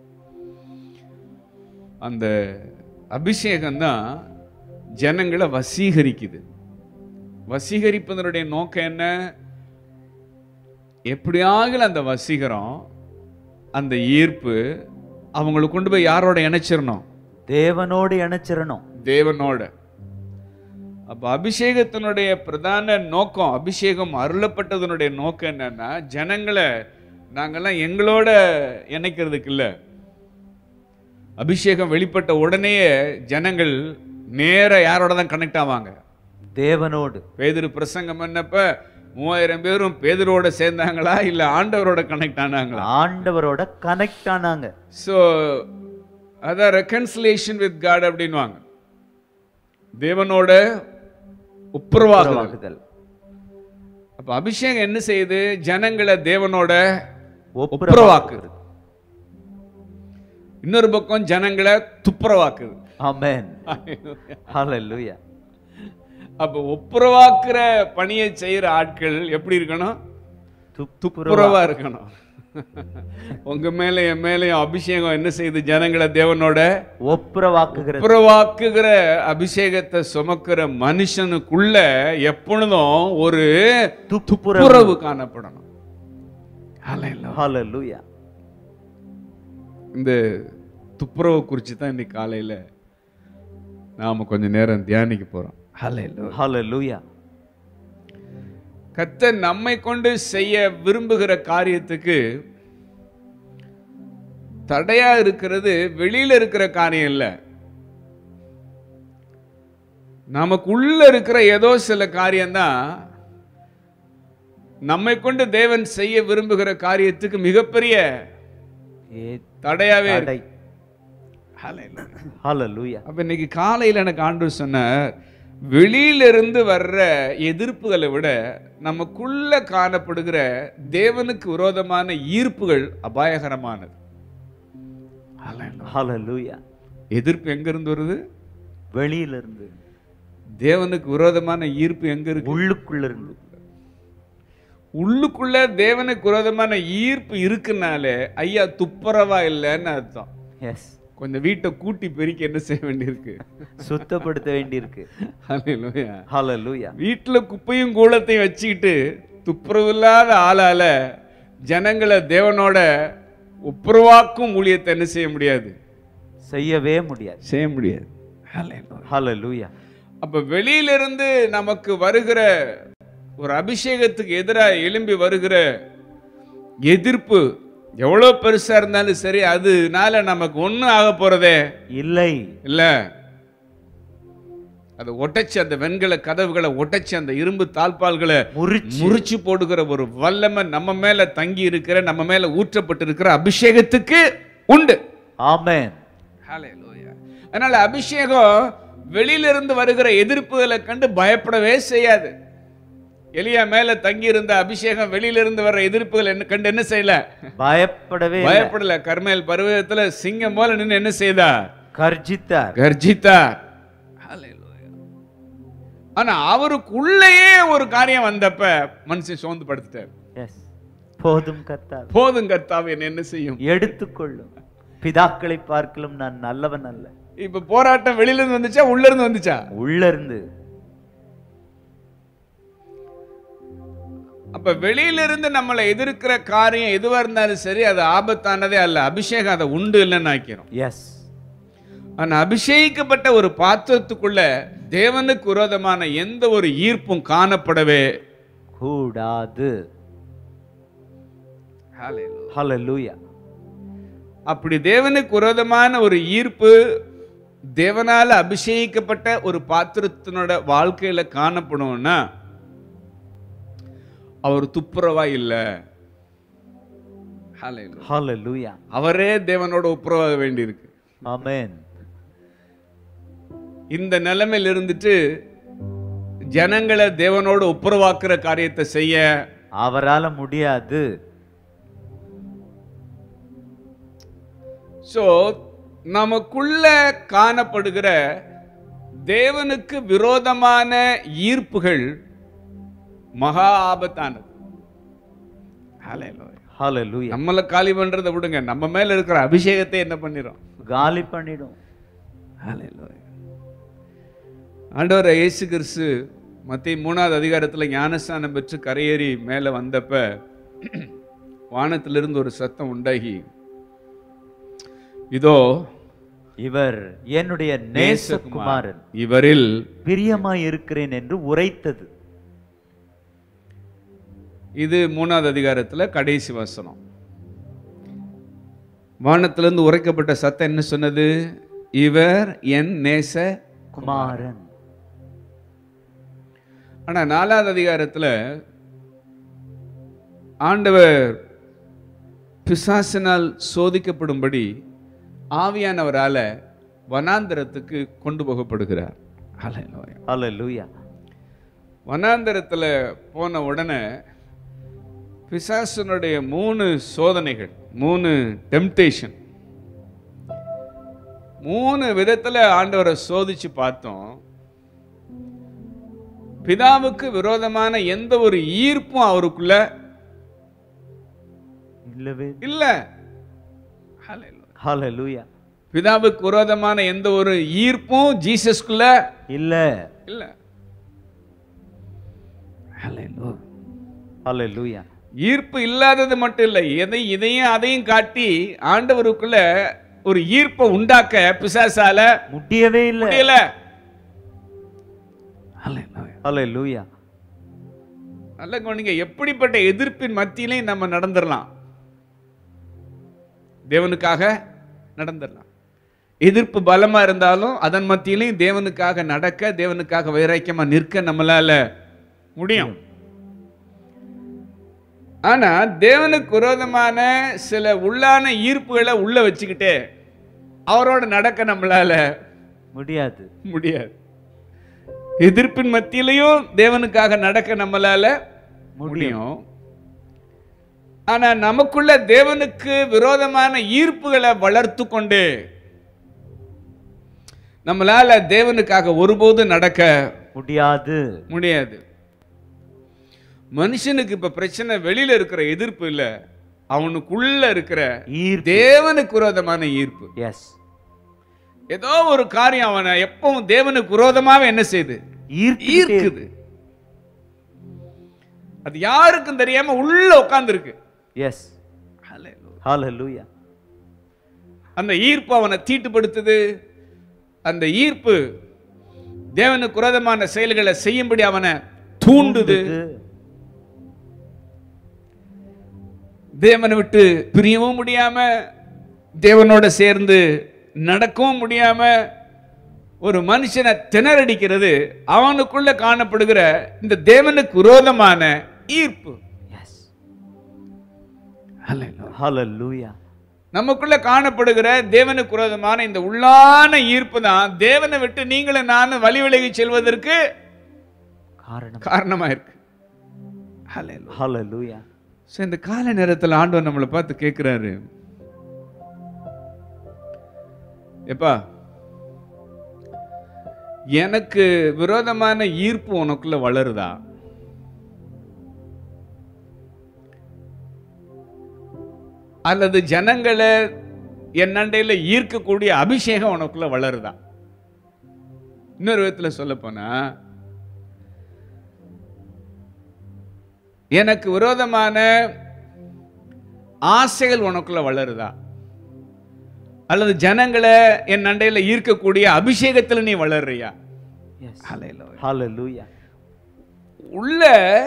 அந்த அபிஷேகம் தான் ஜனங்களை வசீகரிக்குது வசீகரிப்பதனுடைய நோக்கம் என்ன எப்படியாக அந்த வசீகரம் அந்த ஈர்ப்பு அவங்களை கொண்டு போய் யாரோட இணைச்சிடணும் தேவனோடு இணைச்சிரணும் தேவனோட அப்ப அபிஷேகத்தினுடைய பிரதான நோக்கம் அபிஷேகம் அருளப்பட்டதனுடைய நோக்கம் என்னன்னா ஜனங்களை நாங்கெல்லாம் எங்களோட இணைக்கிறதுக்கு இல்ல அபிஷேகம் வெளிப்பட்ட உடனேயே ஜனங்கள் நேர யாரோட தான் கனெக்ட் ஆவாங்க தேவனோடு பேதுரு பிரசங்கம் பண்ணப்ப மூவாயிரம் பேரும் பேதுரோட சேர்ந்தாங்களா இல்ல ஆண்டவரோட கனெக்ட் ஆனாங்களா ஆண்டவரோட கனெக்ட் ஆனாங்க ஸோ அதான் ரெக்கன்சிலேஷன் வித் காட் அப்படின்வாங்க தேவனோட ஒப்புரவாகுதல் உறவாகுதல் அப்ப அபிஷேகம் என்ன செய்யுது ஜனங்களை தேவனோட ஒப்புரவாக்குறது ஒப்புரவாக்குது இன்னொரு பக்கம் ஜனங்களை துப்புரவாக்குது ஆமென் ஹalleluya அப்ப ஒப்புரவாக்குற பணியை செய்யற ஆட்கள் எப்படி இருக்கணும் துப்புரவா துப்புரவா இருக்கணும் உங்க மேல என் மேலயும் அபிஷேகம் என்ன செய்யுது ஜனங்களை தேவனோட ஒப்புரவாக்குகிறது ஒப்புரவாக்குகிற அபிஷேகத்தை சுமக்கிற மனுஷனுக்குள்ள எப்பொழுதும் ஒரு துப்புரவு துப்புரவு காணப்படணும் Hallelujah. ஹalleluya இந்த துப்புரவு குறித்து தான் இன்னைக்கு காலையில நாம கொஞ்ச நேரம் தியானிக்க போறோம் Hallelujah. ஹalleluya கர்த்தர் நம்மை கொண்டு செய்ய விரும்புகிற காரியத்துக்கு தடையா இருக்கிறது வெளியில இருக்கிற காரியம் இல்ல நமக்கு உள்ள இருக்கிற ஏதோ சில காரியம்தான் நம்மை கொண்டு தேவன் செய்ய விரும்புகிற காரியத்துக்கு மிகப்பெரிய ஏ தடையாவே இருக்கு. தடை Hallelujah. ஹalleluya அப்ப இன்னைக்கு காலையில எனக்கு ஆண்டு சொன்னார் வெளியிலிருந்து வர்ற எதிர்ப்புகளை விட நமக்குள்ள காணப்படுகிற தேவனுக்கு விரோதமான ஈர்ப்புகள் அபாயகரமானது Hallelujah. ஹalleluya எதிர்ப்பு எங்க இருந்து வருது வெளியில இருந்து தேவனுக்கு விரோதமான ஈர்ப்பு எங்க இருக்கு உள்ளுக்குள்ள இருந்து உள்ளுக்குள்ள தேவனுக்கு விரோதமான ஈர்ப்பு இருக்குனாலே ஐயா துப்புரவா இல்லைன்னு அர்த்தம் எஸ் கொஞ்சம் வீட்டை கூட்டி பெருக்கி என்ன செய்ய வேண்டியிருக்கு சுத்தப்படுத்த வேண்டியிருக்கு Hallelujah. ஹalleluya வீட்டுல குப்பையும் கூலத்தையும் வச்சுக்கிட்டு துப்புரவில்லாத ஆளால ஜனங்களை தேவனோட ஒப்புரவாக்கும் ஊழியத்தை என்ன செய்ய முடியாது செய்யவே முடியாது செய்ய முடியாது ஹalleluya அப்ப வெளியிலிருந்து நமக்கு வருகிற ஒரு அபிஷேகத்துக்கு எதிராக எழும்பி வருகிற எதிர்ப்பு எவ்வளோ பெருசா இருந்தாலும் சரி அதனால நமக்கு ஒன்றும் ஆக போறதே இல்லை இல்ல அதை ஒட்டச்சு அந்த வெண்கல கதவுகளை ஒட்டச்சு அந்த இரும்பு தாழ்பால்களை முறிச்சு முறிச்சு போடுகிற ஒரு வல்லமை நம்ம மேல தங்கி இருக்கிற நம்ம மேல ஊற்றப்பட்டிருக்கிற அபிஷேகத்துக்கு உண்டு ஆமென் Hallelujah. அதனால அபிஷேகம் வெளியிலிருந்து வருகிற எதிர்ப்புகளை கண்டு பயப்படவே செய்யாது எலியா மேல தங்கி இருந்த அபிஷேகம் வெளியிலிருந்து வர்ற எதிர்ப்புகள் என்ன கண்டு என்ன செய்யல பயப்படவே இல்லை. பயப்படல கர்மேல் பருவத்துல சிங்கம் போல நின்று என்ன செய்தா கர்ஜித்தார் கர்ஜித்தார் Hallelujah. ஆனா அவருக்குள்ளேயே ஒரு காரியம் வந்தப்ப மனுஷன் சோர்ந்து படுத்துட்டார் எஸ் போதும் கர்த்தார் போதும் கர்த்தாவே என்ன என்ன செய்யும் எடுத்துக்கொள்ளும் பிதாக்களை பார்க்கலும் நான் நல்லவன் அல்ல இப்ப போராட்டம் வெளியில இருந்து வந்துச்சா உள்ள இருந்து வந்துச்சா உள்ள இருந்து அப்ப வெளியில இருந்து நம்மளை எதிர்க்கிற காரியம் எதுவா இருந்தாலும் சரி அது ஆபத்தானதே அல்ல அபிஷேகம் அதை உண்டு இல்லைன்னு ஆக்கிறோம் எஸ் ஆனா அபிஷேகிக்கப்பட்ட ஒரு பாத்திரத்துக்குள்ள தேவனுக்கு விரோதமான எந்த ஒரு ஈர்ப்பும் காணப்படவே கூடாது ஹalleluya அப்படி தேவனுக்கு விரோதமான ஒரு ஈர்ப்பு தேவனால அபிஷேகிக்கப்பட்ட ஒரு பாத்திரத்தினோட வாழ்க்கையில காணப்படும்னா அவர் துப்புரவா இல்லை Hallelujah. ஹalleluya அவரே தேவனோட ஒப்புரவாக வேண்டியிருக்கு ஆமென் இந்த நிலைமையில் இருந்துட்டு ஜனங்களை தேவனோட ஒப்புரவாக்குற காரியத்தை செய்ய அவரால முடியாது சோ நமக்குள்ள காணப்படுகிற தேவனுக்கு விரோதமான ஈர்ப்புகள் மகா ஆபத்தானது Hallelujah. ஹalleluya நம்மளை காலி பண்றதை விடுங்க நம்ம மேல இருக்கிற அபிஷேகத்தை என்ன பண்ணிரும் காலி பண்ணிடும் ஆண்டவர் இயேசு கிறிஸ்து மத்திய மூணாவது அதிகாரத்தில் ஞானஸ்தானம் பெற்று கரையேறி மேலே வந்தப்ப வானத்திலிருந்து ஒரு சத்தம் உண்டாகி இதோ இவர் என்னுடைய நேசகுமாரன் இவரில் பிரியமாய் இருக்கிறேன் என்று உரைத்தது இது மூணாவது அதிகாரத்தில் கடைசி வசனம் வானத்திலிருந்து உரைக்கப்பட்ட சத்தம் என்ன சொன்னது இவர் என் நேச குமாரன் ஆனா நாலாவது அதிகாரத்துல ஆண்டவர் பிசாசினால் சோதிக்கப்படும்படி ஆவியானவரால வனாந்தரத்துக்கு கொண்டு போகப்படுகிறார் Hallelujah. ஹalleluya வனாந்தரத்துல போன உடனே பிசாசனுடைய மூணு சோதனைகள் மூணு டெம்டேஷன் மூணு விதத்துல ஆண்டவரை சோதிச்சு பார்த்தோம் பிதாவுக்கு விரோதமான எந்த ஒரு ஈர்ப்பும் அவருக்குள்ள இல்லவே இல்ல Hallelujah. ஹalleluya பிதாவுக்கு விரோதமான எந்த ஒரு ஈர்ப்பும் ஜீசஸ்குள்ள இல்ல இல்ல ஹalleluya ஈர்ப்பு இல்லாதது மட்டும் இல்லை எதை இதையும் அதையும் காட்டி ஆண்டவருக்குள்ள ஒரு ஈர்ப்பை உண்டாக்க பிசாசால முடியவே இல்ல முடியல ஹalleluya நல்ல கவனிங்க எப்படிப்பட்ட எதிர்ப்பின் மத்தியிலையும் நம்ம நடந்துடலாம் தேவனுக்காக நடந்துடலாம் எதிர்ப்பு பலமா இருந்தாலும் அதன் மத்தியிலையும் தேவனுக்காக நடக்க தேவனுக்காக வைராக்கியமா நிற்க நம்மளால முடியும் ஆனா தேவனுக்கு விரோதமான சில உள்ளான ஈர்ப்புகளை உள்ள வச்சுக்கிட்டு அவரோட நடக்க நம்மளால முடியாது முடியாது எதிர்ப்பின் மத்தியிலையும் தேவனுக்காக நடக்க நம்மளால முடியும் ஆனா நமக்குள்ள தேவனுக்கு விரோதமான ஈர்ப்புகளை வளர்த்து கொண்டு நம்மளால தேவனுக்காக ஒருபோதும் நடக்க முடியாது முடியாது மனுஷனுக்கு இப்ப பிரச்சனை வெளியில இருக்கிற எதிர்ப்பு இல்ல அவனுக்குள்ள இருக்கிற ஈர்ப்பு தேவனுக்கு விரோதமான ஈர்ப்பு எஸ் ஏதோ ஒரு காரியம் அவனை எப்பவும் தேவனுக்கு விரோதமாவே என்ன செய்யுது ஈர்த்து ஈர்க்குது அது யாருக்கும் தெரியாம உள்ள உட்கார்ந்து இருக்கு எஸ் ஹalleluya அந்த ஈர்ப்பு அவனை தீட்டுப்படுத்துது அந்த ஈர்ப்பு தேவனுக்கு விரோதமான செயல்களை செய்யும்படி அவனை தூண்டுது தேவனை விட்டு பிரியவும் முடியாம தேவனோட சேர்ந்து நடக்கவும் முடியாம ஒரு மனுஷனை திணறடிக்கிறது அவனுக்குள்ள காணப்படுகிற இந்த தேவனுக்கு விரோதமான ஈர்ப்பு எஸ் Hallelujah. ஹalleluya நமக்குள்ள காணப்படுகிற தேவனுக்கு விரோதமான இந்த உள்ளான ஈர்ப்பு தான் தேவனை விட்டு நீங்களும் நானும் வழி விலகி செல்வதற்கு காரணம் காரணமா இருக்கு Hallelujah. ஹalleluya So, இந்த கால நேரத்தில் ஆண்டவர் நம்மளை பார்த்து கேட்கிறாரு எப்பா எனக்கு விரோதமான ஈர்ப்பு உனக்குள்ள வளருதா அல்லது ஜனங்களை என் அண்டையில ஈர்க்கக்கூடிய அபிஷேகம் உனக்குள்ள வளருதா இன்னொரு விதத்துல சொல்ல போனா எனக்கு விரோதமான ஆசைகள் உனக்குள்ள வளருதா அல்லது ஜனங்களை என் அண்டையில ஈர்க்கக்கூடிய அபிஷேகத்துல நீ வளர்றியா எஸ் Hallelujah. ஹalleluya உள்ள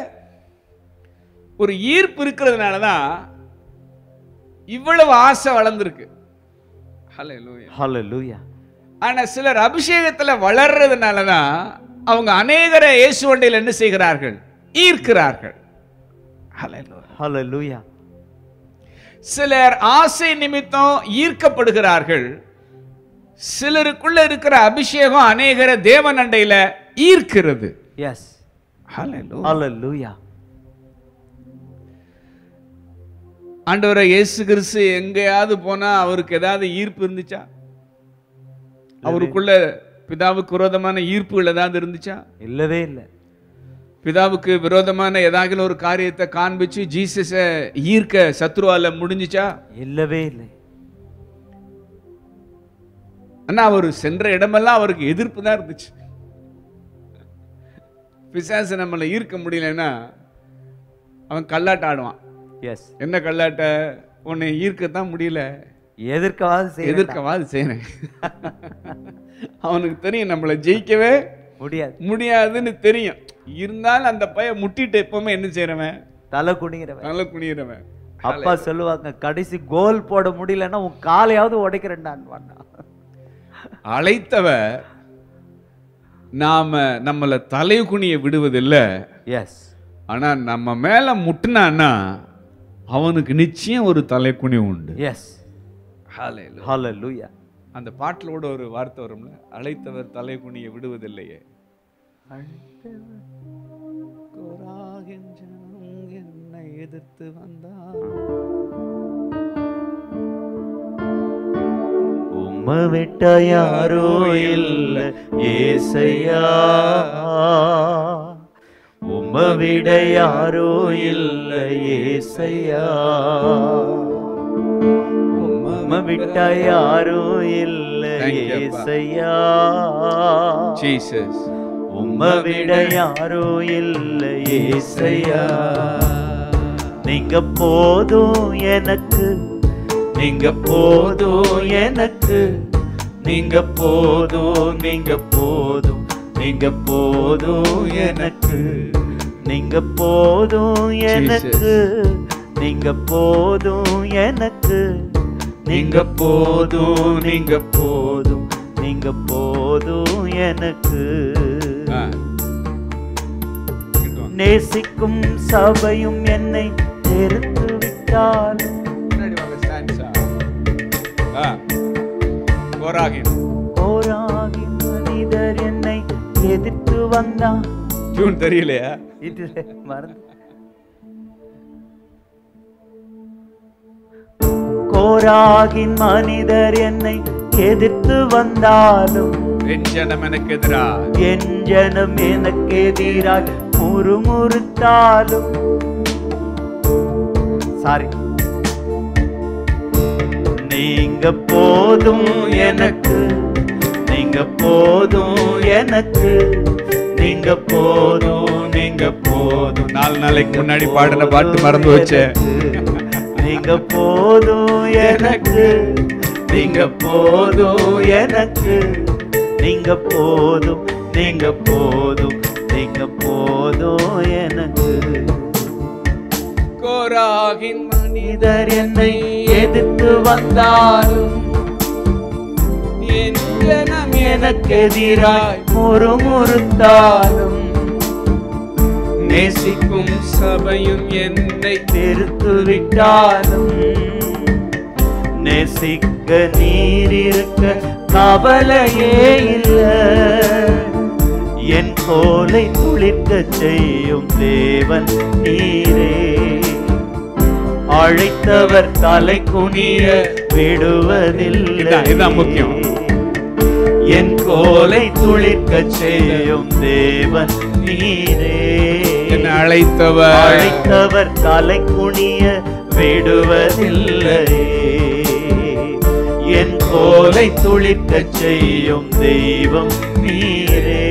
ஒரு ஈர்ப்பு இருக்கிறதுனால தான் இவ்வளவு ஆசை வளர்ந்துருக்கு Hallelujah. ஹalleluya ஆனா சிலர் அபிஷேகத்துல வளர்றதுனால தான் அவங்க அநேகரை இயேசு வண்டையில் என்ன செய்கிறார்கள் ஈர்க்கிறார்கள் Hallelujah. ஹalleluya சிலர் ஆசை நிமித்தம் ஈர்க்கப்படுகிறார்கள் சிலருக்குள்ள இருக்கிற அபிஷேகம் அநேகரை தேவன் அண்டையில ஈர்க்கிறது எஸ் Hallelujah. ஹalleluya ஆண்டவரை இயேசு கிறிஸ்து எங்கேயாவது போனா அவருக்கு ஏதாவது ஈர்ப்பு இருந்துச்சா அவருக்குள்ள பிதாவுக்கு விரோதமான ஈர்ப்புகள் ஏதாவது இருந்துச்சா இல்லவே இல்லை பிதாவுக்கு விரோதமான ஏதாவது ஒரு காரியத்தை காண்பிச்சு ஜீசஸ ஈர்க்க சத்ருவால முடிஞ்சுச்சா இல்லவே இல்லை ஆனா அவர் சென்ற இடமெல்லாம் அவருக்கு எதிர்ப்பு தான் இருந்துச்சு பிசாசு நம்மளை ஈர்க்க முடியலன்னா அவன் கல்லாட்ட ஆடுவான் எஸ் என்ன கல்லாட்ட உன்னை ஈர்க்கத்தான் முடியல எதிர்க்கவாது செய்ய எதிர்க்கவாது செய்யறேன் அவனுக்கு தெரியும் நம்மளை ஜெயிக்கவே முடியாது முடியாதுன்னு தெரியும் இருந்தாலும் அந்த பையன் முட்டிட்டு எப்பவுமே என்ன செய்யறவன் தலை குனிகிறவன் நல்ல குனியிறவன் அப்பா சொல்லுவாங்க கடைசி கோல் போட முடியலன்னா உன் காலையாவது உடைக்கிறேன்டான்னு அழைத்தவர் நாம நம்மளை தலை குனிய விடுவதில்லை எஸ் ஆனா நம்ம மேல முட்டினான்னா அவனுக்கு நிச்சயம் ஒரு தலைக்குனி உண்டு எஸ் ஹalleluya அந்த பாட்டிலோட ஒரு வார்த்தை வரும்ல அழைத்தவர் தலைக்குனிய விடுவதில்லையே கோராகின் ஜனம் என்னை எதிர்த்து வந்தார் உம்ம விட்ட யாரோ இல்ல ஏசையா உம்ம விட யாரோ இல்ல ஏசையா உம்ம விட்ட யாரோ இல்ல Thank you, அப்பா. ஏசையா ஜீசஸ் உம்ம விட யாரோ இல்ல ஏசையா நீங்க போதும் எனக்கு நீங்க போதும் எனக்கு நீங்க போதும் நீங்க போதும் நீங்க போதும் எனக்கு நீங்க போதும் எனக்கு நீங்க போதும் எனக்கு நீங்க போதும் நீங்க போதும் நீங்க போதும் எனக்கு நேசிக்கும் சபையும் என்னை தெரிந்து விட்டாலும் முன்னாடி வாங்க ஸ்டான்ஸா ஆ கோராகின் போராகி மனிதர் என்னை எதிர்த்து வந்தான் டியூன் தெரியலையா இது மறந்து கோராகின் மனிதர் என்னை எதிர்த்து வந்தாலும் என் ஜனம் எனக்கு எதிரா என் ஜனம் எனக்கு எதிராய் முறுமுறுத்தாலும் சாரி நீங்க போதும் எனக்கு நீங்க போதும் எனக்கு நீங்க போதும் நீங்க போதும் நாலு நாளைக்கு முன்னாடி பாடின பாட்டு மறந்து வச்சேன் நீங்க போதும் எனக்கு நீங்க போதும் எனக்கு நீங்க போதும் நீங்க போதும் நீங்க போதும் எனக்கு கோராகின் மனிதர் மனிதர் என்னை எதிர்த்து வந்தாலும் என் ஜனம் எனக்கெதிராய் முறுமுறுத்தாலும் நேசிக்கும் சபையும் என்னை வெறுத்து விட்டாலும் நேசிக்க நீர் இருக்க கவலையே இல்ல என் கோலை துளிர்க்க செய்யும் தேவன் நீரே அழைத்தவர் தலை குனிய விடுவதில்லை இதான், இதான் முக்கியம். என் கோலை துளிர்க்க செய்யும் தேவன் நீரே என்னை அழைத்தவர் அழைத்தவர் தலை குனிய விடுவதில்லை என் கோலை துளிர்க்க செய்யும் தெய்வம் நீரே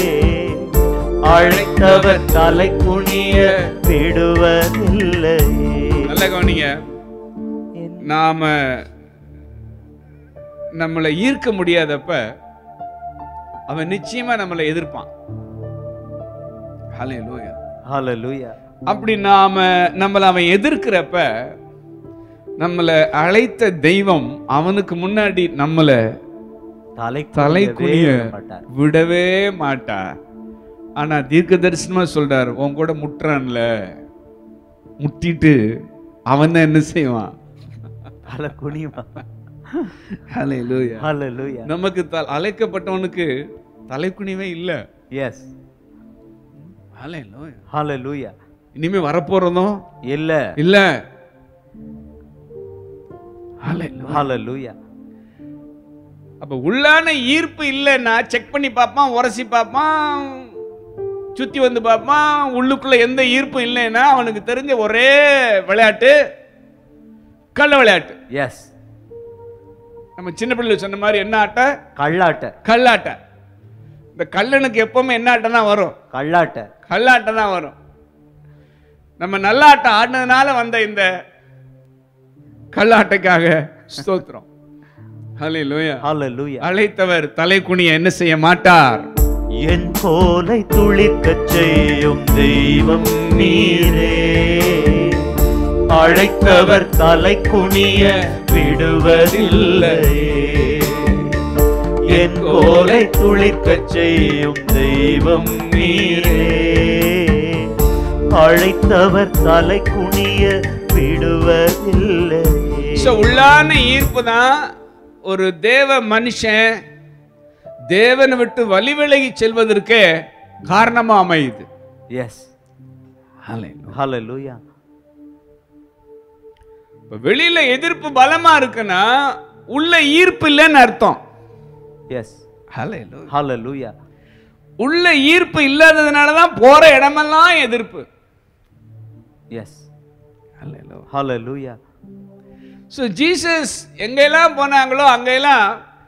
அழைத்தவர் தலை குனிய விடுவதில்லை நல்ல கவனிங்க நாம நம்மளை ஈர்க்க முடியாதப்ப அவன் நிச்சயமா நம்மளை எதிர்ப்பான் ஹalleluya ஹalleluya அப்படி நாம நம்மளை அவன் எதிர்க்கிறப்ப நம்மளை அழைத்த தெய்வம் அவனுக்கு முன்னாடி நம்மளை தலை தலை குனிய குனியவே மாட்டார் விடவே மாட்டார் ஆனா தீர்க்க தரிசனமா சொல்றார் உன் கூட முட்டுறான்ல முட்டிட்டு அவன் தான் என்ன செய்வான் தலை குனியுமா ஹalleluya ஹalleluya நமக்கு த- அழைக்கப்பட்டவனுக்கு தலைக்குனிவே இல்ல எஸ் ஹalleluya ஹalleluya இனிமே வரப்போறதும் இல்ல இல்ல ஹalleluya ஹalleluya அப்ப உள்ளான ஈர்ப்பு இல்லைன்னா செக் பண்ணி பார்ப்பான் உரசி பார்ப்பான் சுத்தி வந்து பார்ப்பான் உள்ளுக்குள்ள எந்த ஈர்ப்பும் இல்லைன்னா அவனுக்கு தெரிஞ்ச ஒரே விளையாட்டு கள்ள விளையாட்டு எஸ் நம்ம சின்ன பிள்ளைல சொன்ன மாதிரி என்ன ஆட்ட கள்ளாட்ட கல்லாட்ட இந்த கல்லனுக்கு எப்பவுமே என்ன ஆட்டம் தான் வரும் கள்ளாட்ட கல்லாட்டம் தான் வரும் நம்ம நல்லாட்டம் ஆடினதுனால வந்த இந்த கல்லாட்டைக்காக ஸ்தோத்திரம் ஹalleluya ஹalleluya அழைத்தவர் தலை குனிய என்ன செய்ய மாட்டார் என் கோலை துளிர்க்கச் செய்யும் தெய்வம் நீரே அழைத்தவர் தலை குனிய விடுவதில்லை என் கோலை துளிர்க்கச் செய்யும் தெய்வம் நீரே அழைத்தவர் தலை குனிய விடுவதில்லை So, உள்ளான ஈர்ப்பு தான் ஒரு தேவ மனுஷன் தேவனை விட்டு வழி விலகி செல்வதற்கு காரணமா அமையுது எஸ் ஹalleluya இப்ப வெளியில எதிர்ப்பு பலமா இருக்குன்னா உள்ள ஈர்ப்பு இல்லைன்னு அர்த்தம் எஸ் ஹalleluya உள்ள ஈர்ப்பு இல்லாததுனால தான் போற இடமெல்லாம் எதிர்ப்பு எஸ் ஹalleluya ஸோ ஜீசஸ் எங்கெல்லாம் போனாங்களோ அங்கெல்லாம்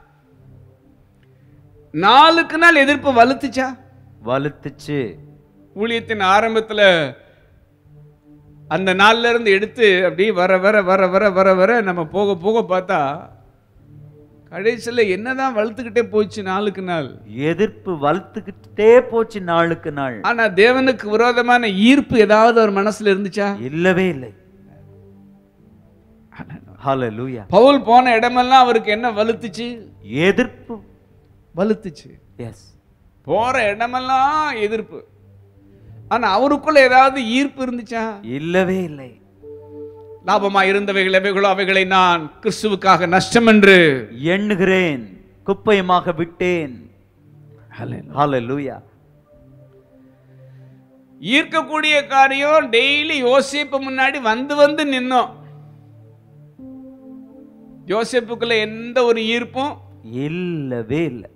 நாளுக்கு நாள் எதிர்ப்பு வலுத்துச்சா வலுத்துச்சு ஊழியத்தின் ஆரம்பத்துல அந்த நாள்ல இருந்து எடுத்து அப்படியே வர வர வர வர வர வர நம்ம போக போக பார்த்தா கடைசியில் என்னதான் வளர்த்துக்கிட்டே போச்சு நாளுக்கு நாள் எதிர்ப்பு வளர்த்துக்கிட்டே போச்சு நாளுக்கு நாள் ஆனா தேவனுக்கு விரோதமான ஈர்ப்பு ஏதாவது ஒரு மனசுல இருந்துச்சா இல்லவே இல்லை ஹalleluya பவுல் போன இடமெல்லாம் அவருக்கு என்ன வலுத்துச்சு எதிர்ப்பு வலுத்துச்சு எஸ் போற இடமெல்லாம் எதிர்ப்பு ஆனா அவருக்குள்ள ஏதாவது ஈர்ப்பு இருந்துச்சா இல்லவே இல்லை லாபமா இருந்தவைகள் எவைகளோ அவைகளை நான் கிறிஸ்துவுக்காக நஷ்டம் என்று எண்ணுகிறேன் குப்பையமாக விட்டேன் ஹalleluya ஈர்க்கக்கூடிய காரியம் டெய்லி யோசிப்பு முன்னாடி வந்து வந்து நின்னோம் யோசிப்புக்குள்ள எந்த ஒரு ஈர்ப்பும் இல்லவே இல்லை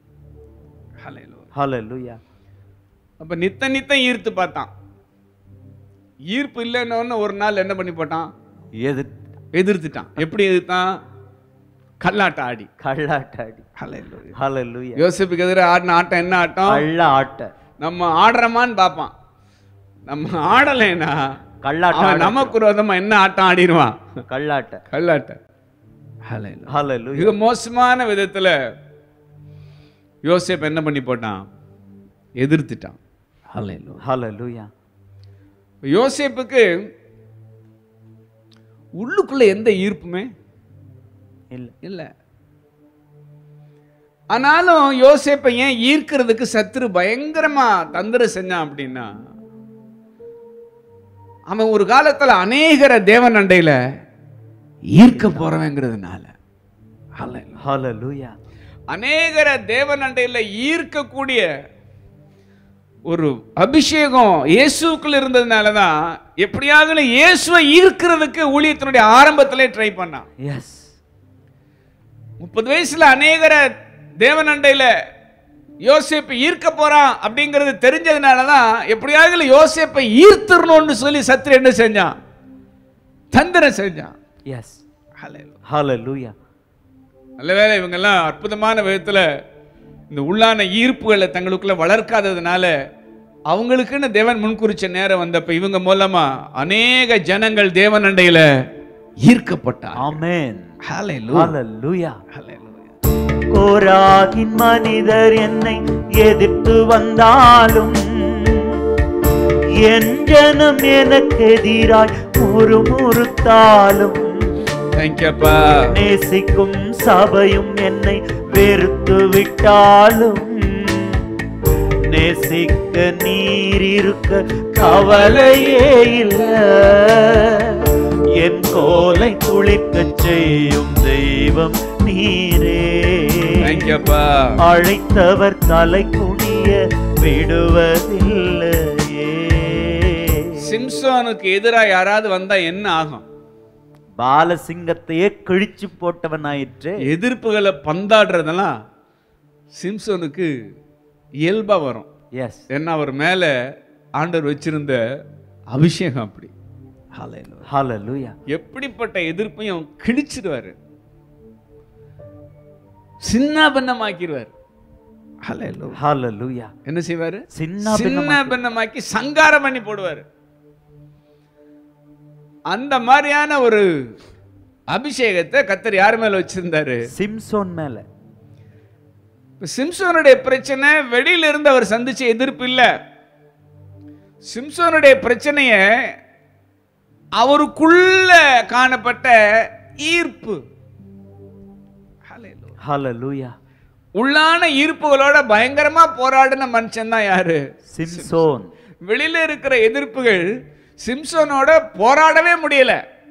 ஹalleluya அப்ப நித்த நித்த ஈர்த்து பார்த்தான் ஈர்ப்பு இல்லைன்னு ஒரு நாள் என்ன பண்ணி போட்டான் எதிர் எதிர்த்துட்டான் எப்படி எதிர்த்தான் கல்லாட்ட ஆடி கள்ளாட்டாடி ஹalleluya யோசிப்புக்கு எதிராக ஆடின ஆட்டம் என்ன ஆட்டம் கள்ள ஆட்ட நம்ம ஆடுறோமான்னு பார்ப்பான் நம்ம ஆடலைன்னா கள்ளாட்ட அவன் நமக்கு விரோதமா என்ன ஆட்டம் ஆடிடுவான் கள்ளாட்ட கல்லாட்ட ஹalleluya மிக மோசமான விதத்துல யோசேப் என்ன பண்ணி போட்டான் எதிர்த்துட்டான் ஹalleluya யோசேப்புக்கு உள்ளுக்குள்ள எந்த ஈர்ப்புமே இல்ல இல்ல ஆனாலும் யோசேப்பை ஏன் ஈர்க்கிறதுக்கு சத்துரு பயங்கரமா தந்திரம் செஞ்சான் அப்படின்னா அவன் ஒரு காலத்துல அநேகர தேவன் அண்டையில ஈர்க்க போறவங்கிறதுனால Hallelujah. ஹalleluya அநேகர தேவன் அண்டையில ஈர்க்கக்கூடிய ஒரு அபிஷேகம் இயேசுக்குள்ள இருந்ததுனால தான் எப்படியாவது இயேசுவை ஈர்க்கிறதுக்கு ஊழியத்தினுடைய ஆரம்பத்திலே ட்ரை பண்ணான் எஸ் முப்பது வயசுல அநேகர தேவன் அண்டையில யோசேப்பு ஈர்க்க போறான் அப்படிங்கிறது தெரிஞ்சதுனால தான் எப்படியாவது யோசேப்பை ஈர்த்துறணும்னு சொல்லி சத்ரு என்ன செஞ்சான் தந்திரம் செஞ்சான் எஸ் Hallelujah. ஹalleluya நல்ல வேளை இவங்கெல்லாம் அற்புதமான விதத்துல இந்த உள்ளான ஈர்ப்புகளை தங்களுக்குள்ள வளர்க்காததுனால அவங்களுக்குன்னு தேவன் முன்குறிச்ச நேரம் வந்தப்ப இவங்க மூலமா அநேக ஜனங்கள் தேவன் அண்டையில ஈர்க்கப்பட்டார் ஆமென் Hallelujah. ஹalleluya Hallelujah. கோராகின் மனிதர் என்னை எதிர்த்து வந்தாலும் என் ஜனம் எனக்கு எதிராய் முறுமுறுத்தாலும் Thank you, அப்பா நேசிக்கும் சபையும் என்னை வெறுத்து விட்டாலும் நேசிக்க நீர் இருக்க கவலையே இல்ல என் கோலை குளிக்கச் செய்யும் தெய்வம் நீரே Thank you, அப்பா அழைத்தவர் தலை குனிய விடுவதில்லையே சிம்சோனுக்கு எதிராக யாராவது வந்தா என்ன ஆகும் பாலசிங்கத்தையே கிழிச்சு போட்டவன் ஆயிற்று எதிர்ப்புகளை பந்தாடுறதெல்லாம் சிம்சோனுக்கு இயல்பா வரும் எஸ் ஏன்னா அவர் மேல ஆண்டவர் வச்சிருந்த அபிஷேகம் அப்படி Hallelujah. ஹalleluya எப்படிப்பட்ட எதிர்ப்பையும் கிழிச்சிடுவாரு சின்ன பின்னமாக்கிடுவார் Hallelujah. ஹalleluya என்ன செய்வாரு சின்ன சின்ன பின்னமாக்கி சங்காரம் பண்ணி போடுவாரு அந்த மாதிரியான ஒரு அபிஷேகத்தை கத்தர் யார் மேல வச்சிருந்தாரு சிம்சோன் மேல இப்ப சிம்சோனுடைய பிரச்சனை வெளியில இருந்து அவர் சந்திச்ச எதிர்ப்பு இல்ல சிம்சோனுடைய பிரச்சனைய அவருக்குள்ள காணப்பட்ட ஈர்ப்பு Hallelujah. ஹalleluya உள்ளான ஈர்ப்புகளோட பயங்கரமா போராடின மனுஷன் தான் யாரு சிம்சோன் வெளியில இருக்கிற எதிர்ப்புகள் சிம்சோனோட போராடவே முடியல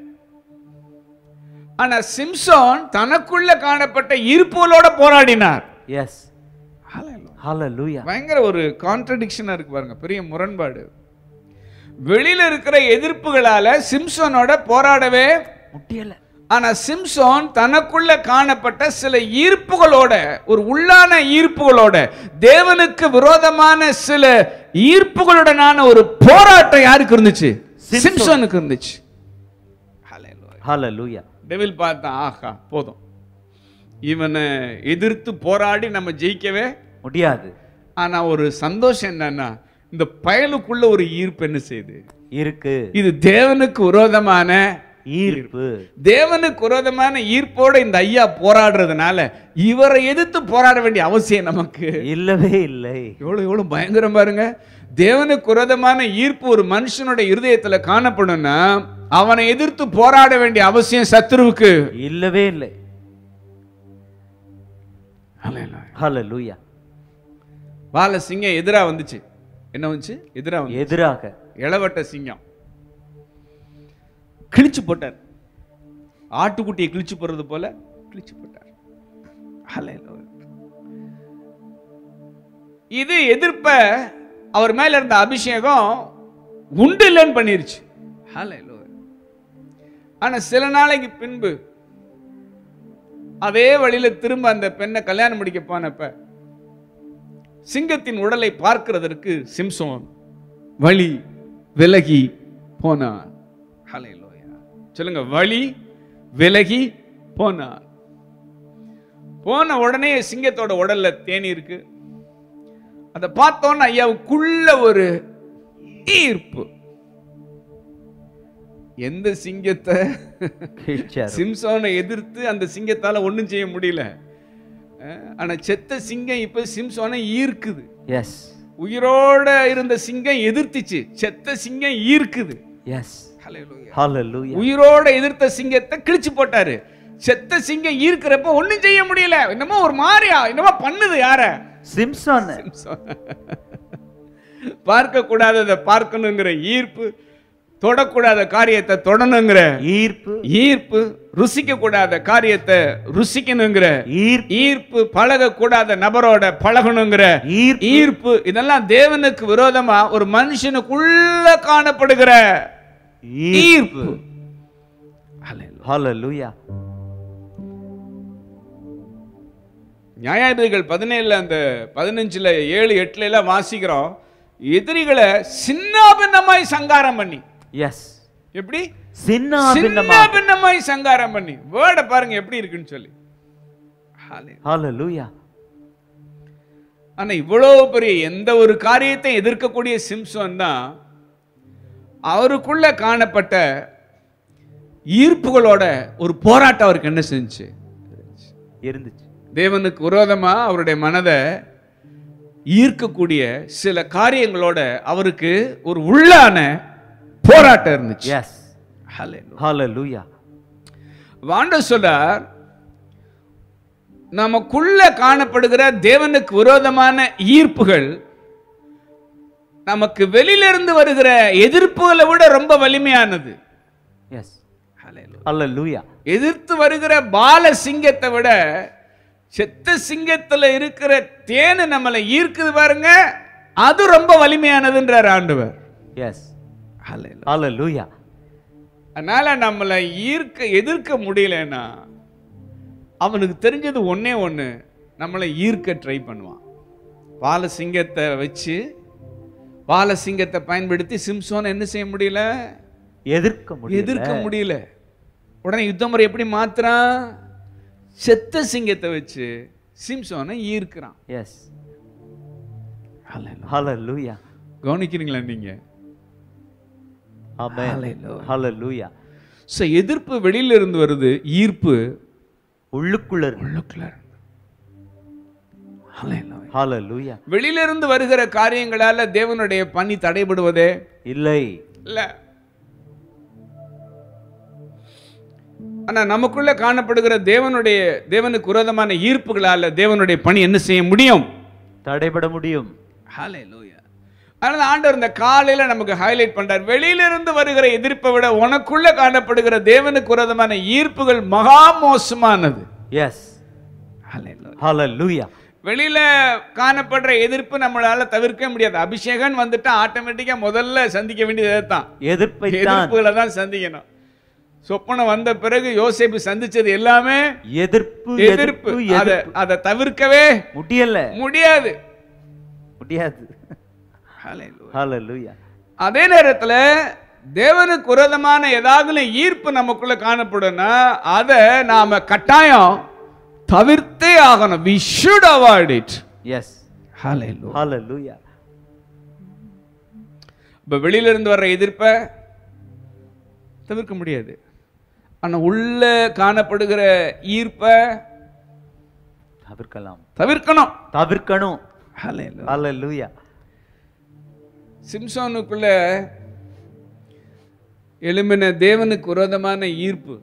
ஆனா சிம்சோன் தனக்குள்ள காணப்பட்ட ஈர்ப்புகளோட போராடினார் எஸ் ஹalleluya பயங்கர ஒரு கான்ட்ரடிக்ஷனா இருக்கு பாருங்க பெரிய முரண்பாடு வெளியில இருக்கிற எதிர்ப்புகளால சிம்சோனோட போராடவே முடியல ஆனா சிம்சோன் தனக்குள்ள காணப்பட்ட சில ஈர்ப்புகளோட ஒரு உள்ளான ஈர்ப்புகளோட தேவனுக்கு விரோதமான சில ஈர்ப்புகளுடனான ஒரு போராட்டம் யாருக்கு இருந்துச்சு சிம்சோன். சிம்சோனுக்கு இருந்துச்சு ஹalleluya டெவில் பார்த்தான் ஆஹா போதும் இவனை எதிர்த்து போராடி நம்ம ஜெயிக்கவே முடியாது ஆனா ஒரு சந்தோஷம் என்னன்னா இந்த பயலுக்குள்ள ஒரு ஈர்ப்பு என்ன செய்யுது இருக்கு இது தேவனுக்கு விரோதமான ஈர்ப்பு தேவனுக்கு விரோதமான ஈர்ப்போட இந்த ஐயா போராடுறதுனால இவரை எதிர்த்து போராட வேண்டிய அவசியம் நமக்கு இல்லவே இல்லை எவ்வளவு எவ்வளவு பயங்கரம் பாருங்க தேவனுக்கு விரோதமான ஈர்ப்பு ஒரு மனுஷனுடைய இருதயத்துல காணப்படும்னா அவனை எதிர்த்து போராட வேண்டிய அவசியம் சத்துருவுக்கு இல்லவே இல்லை ஹalleluya வாழ சிங்கம் எதிரா வந்துச்சு என்ன வந்துச்சு எதிரா வந்து எதிராக இளவட்ட சிங்கம் கிழிச்சு போட்டார் ஆட்டுக்குட்டியை கிழிச்சு போடுறது போல கிழிச்சு போட்டார் Hallelujah. இது எதிர்ப்ப அவர் மேல இருந்த அபிஷேகம் உண்டு இல்லைன்னு பண்ணிருச்சு Hallelujah. ஆனா சில நாளைக்கு பின்பு அதே வழியில திரும்ப அந்த பெண்ணை கல்யாணம் முடிக்க போனப்ப சிங்கத்தின் உடலை பார்க்கிறதற்கு சிம்சோன் வழி விலகி போனான் ஹalleluya சொல்லுங்க வழி விலகி போனான் போன உடனே சிங்கத்தோட உடல்ல தேனி இருக்கு அதை பார்த்தோன்னு ஐயாவுக்குள்ள ஒரு ஈர்ப்பு எந்த சிங்கத்தை கிழிச்சாரு சிம்சோனை எதிர்த்து அந்த சிங்கத்தால ஒண்ணும் செய்ய முடியல அஹ், ஆனா செத்த சிங்கம் இப்ப சிம்சோனை ஈர்க்குது எஸ் உயிரோட இருந்த சிங்கம் எதிர்த்துச்சு செத்த சிங்கம் ஈர்க்குது எஸ் Hallelujah. ஹalleluya உயிரோட எதிர்த்த சிங்கத்தை கிழிச்சு போட்டாரு செத்த சிங்கம் ஈர்க்கிறப்ப ஒண்ணும் செய்ய முடியல என்னமோ ஒரு மாதிரியா என்னமோ பண்ணுது யார சிம்சன் பார்க்க கூடாததை பார்க்கணுங்கிற ஈர்ப்பு தொடக்கூடாத காரியத்தை தொடணுங்கிற ஈர்ப்பு ஈர்ப்பு ருசிக்க கூடாத காரியத்தை ருசிக்கணுங்கிற ஈர்ப்பு ஈர்ப்பு பழக கூடாத நபரோட பழகணுங்கிற ஈர்ப்பு ஈர்ப்பு இதெல்லாம் தேவனுக்கு விரோதமா ஒரு மனுஷனுக்குள்ள காணப்படுகிற ஈர்ப்பு ஹalleluya நியாயாதிபதிகள் பதினேழுல அந்த பதினஞ்சுல ஏழு எட்டுல எல்லாம் வாசிக்கிறோம் எதிரிகளை சின்னாபின்னமாய் சங்காரம் பண்ணி எஸ் எப்படி சின்ன பின்னமா சின்னாபின்னமாய் சங்காரம் பண்ணி வேர்டை பாருங்க எப்படி இருக்குன்னு சொல்லி Hallelujah. ஹalleluya ஆனா இவ்வளவு பெரிய எந்த ஒரு காரியத்தை எதிர்க்கக்கூடிய சிம்சோன் தான் அவருக்குள்ள காணப்பட்ட ஈர்ப்புகளோட ஒரு போராட்டம் அவருக்கு என்ன செஞ்சுச்சு இருந்துச்சு தேவனுக்கு விரோதமா அவருடைய மனதை ஈர்க்கக்கூடிய சில காரியங்களோட அவருக்கு ஒரு உள்ளான போராட்டம் இருந்துச்சு எஸ் Hallelujah. ஹalleluya வாண்ட சொல்றார் நமக்குள்ள காணப்படுகிற தேவனுக்கு விரோதமான ஈர்ப்புகள் நமக்கு வெளியிலிருந்து வருகிற எதிர்ப்புகளை விட ரொம்ப வலிமையானது எஸ் ஹalleluya எதிர்த்து வருகிற பால சிங்கத்தை விட செத்த சிங்கத்துல இருக்கிற தேனு நம்மளை ஈர்க்குது பாருங்க அது ரொம்ப வலிமையானதுன்றார் ஆண்டவர் எஸ் ஹalleluya அதனால நம்மளை ஈர்க்க எதிர்க்க முடியலன்னா அவனுக்கு தெரிஞ்சது ஒண்ணே ஒண்ணு நம்மளை ஈர்க்க ட்ரை பண்ணுவான் பாலசிங்கத்தை வச்சு பாலசிங்கத்தை பயன்படுத்தி சிம்சோனை என்ன செய்ய முடியல எதிர்க்க முடியல எதிர்க்க முடியல உடனே யுத்த முறை எப்படி மாத்துறான் செத்த சிங்கத்தை வச்சு சிம்சோனை ஈர்க்கிறான் எஸ் ஹalleluya கவனிக்கிறீங்களா நீங்க ஆமென் Hallelujah. ஹalleluya ஸோ எதிர்ப்பு வெளியில இருந்து வருது ஈர்ப்பு உள்ளுக்குள்ள இருக்கு உள்ளுக்குள்ள இருந்து. Hallelujah. ஹalleluya வெளியில இருந்து வருகிற காரியங்களால தேவனுடைய பணி தடைபடுவதே இல்லை இல்ல ஆனா நமக்குள்ள காணப்படுகிற தேவனுடைய தேவனுக்கு விரோதமான ஈர்ப்புகளால தேவனுடைய பணி என்ன செய்ய முடியும் தடைபட முடியும் Hallelujah. அதனால ஆண்டவர் இந்த காலையில நமக்கு ஹைலைட் பண்றார் வெளியில இருந்து வருகிற எதிர்ப்பை விட உனக்குள்ள காணப்படுகிற தேவனுக்கு விரோதமான ஈர்ப்புகள் மகா மோசமானது எஸ் Hallelujah. ஹalleluya வெளியில காணப்படுற எதிர்ப்பு நம்மளால தவிர்க்க முடியாது அபிஷேகன் வந்துட்டா ஆட்டோமேட்டிக்கா முதல்ல சந்திக்க வேண்டியது தான் எதிர்ப்பை தான் எதிர்ப்புகளை தான் சந்திக்கணும் சொப்பனம் வந்த பிறகு யோசேப்பு சந்திச்சது எல்லாமே எதிர்ப்பு எதிர்ப்பு எதிர்ப்பு அதை எதிர்ப்பு அதை தவிர்க்கவே முடியல முடியாது முடியாது ஹalleluya அதே நேரத்துல தேவனுக்கு விரோதமான ஏதாவது ஈர்ப்பு நமக்குள்ள காணப்படும்னா அதை நாம கட்டாயம் தவிர்த்தே ஆகணும் we should avoid it yes ஹalleluya இப்ப வெளியில இருந்து வர்ற எதிர்ப்பை தவிர்க்க முடியாது ஆனா உள்ள காணப்படுகிற ஈர்ப்பை தவிர்க்கலாம் தவிர்க்கணும் தவிர்க்கணும் ஹalleluya சிம்சோனுக்குள்ள எழும்பின தேவனுக்கு விரோதமான ஈர்ப்பு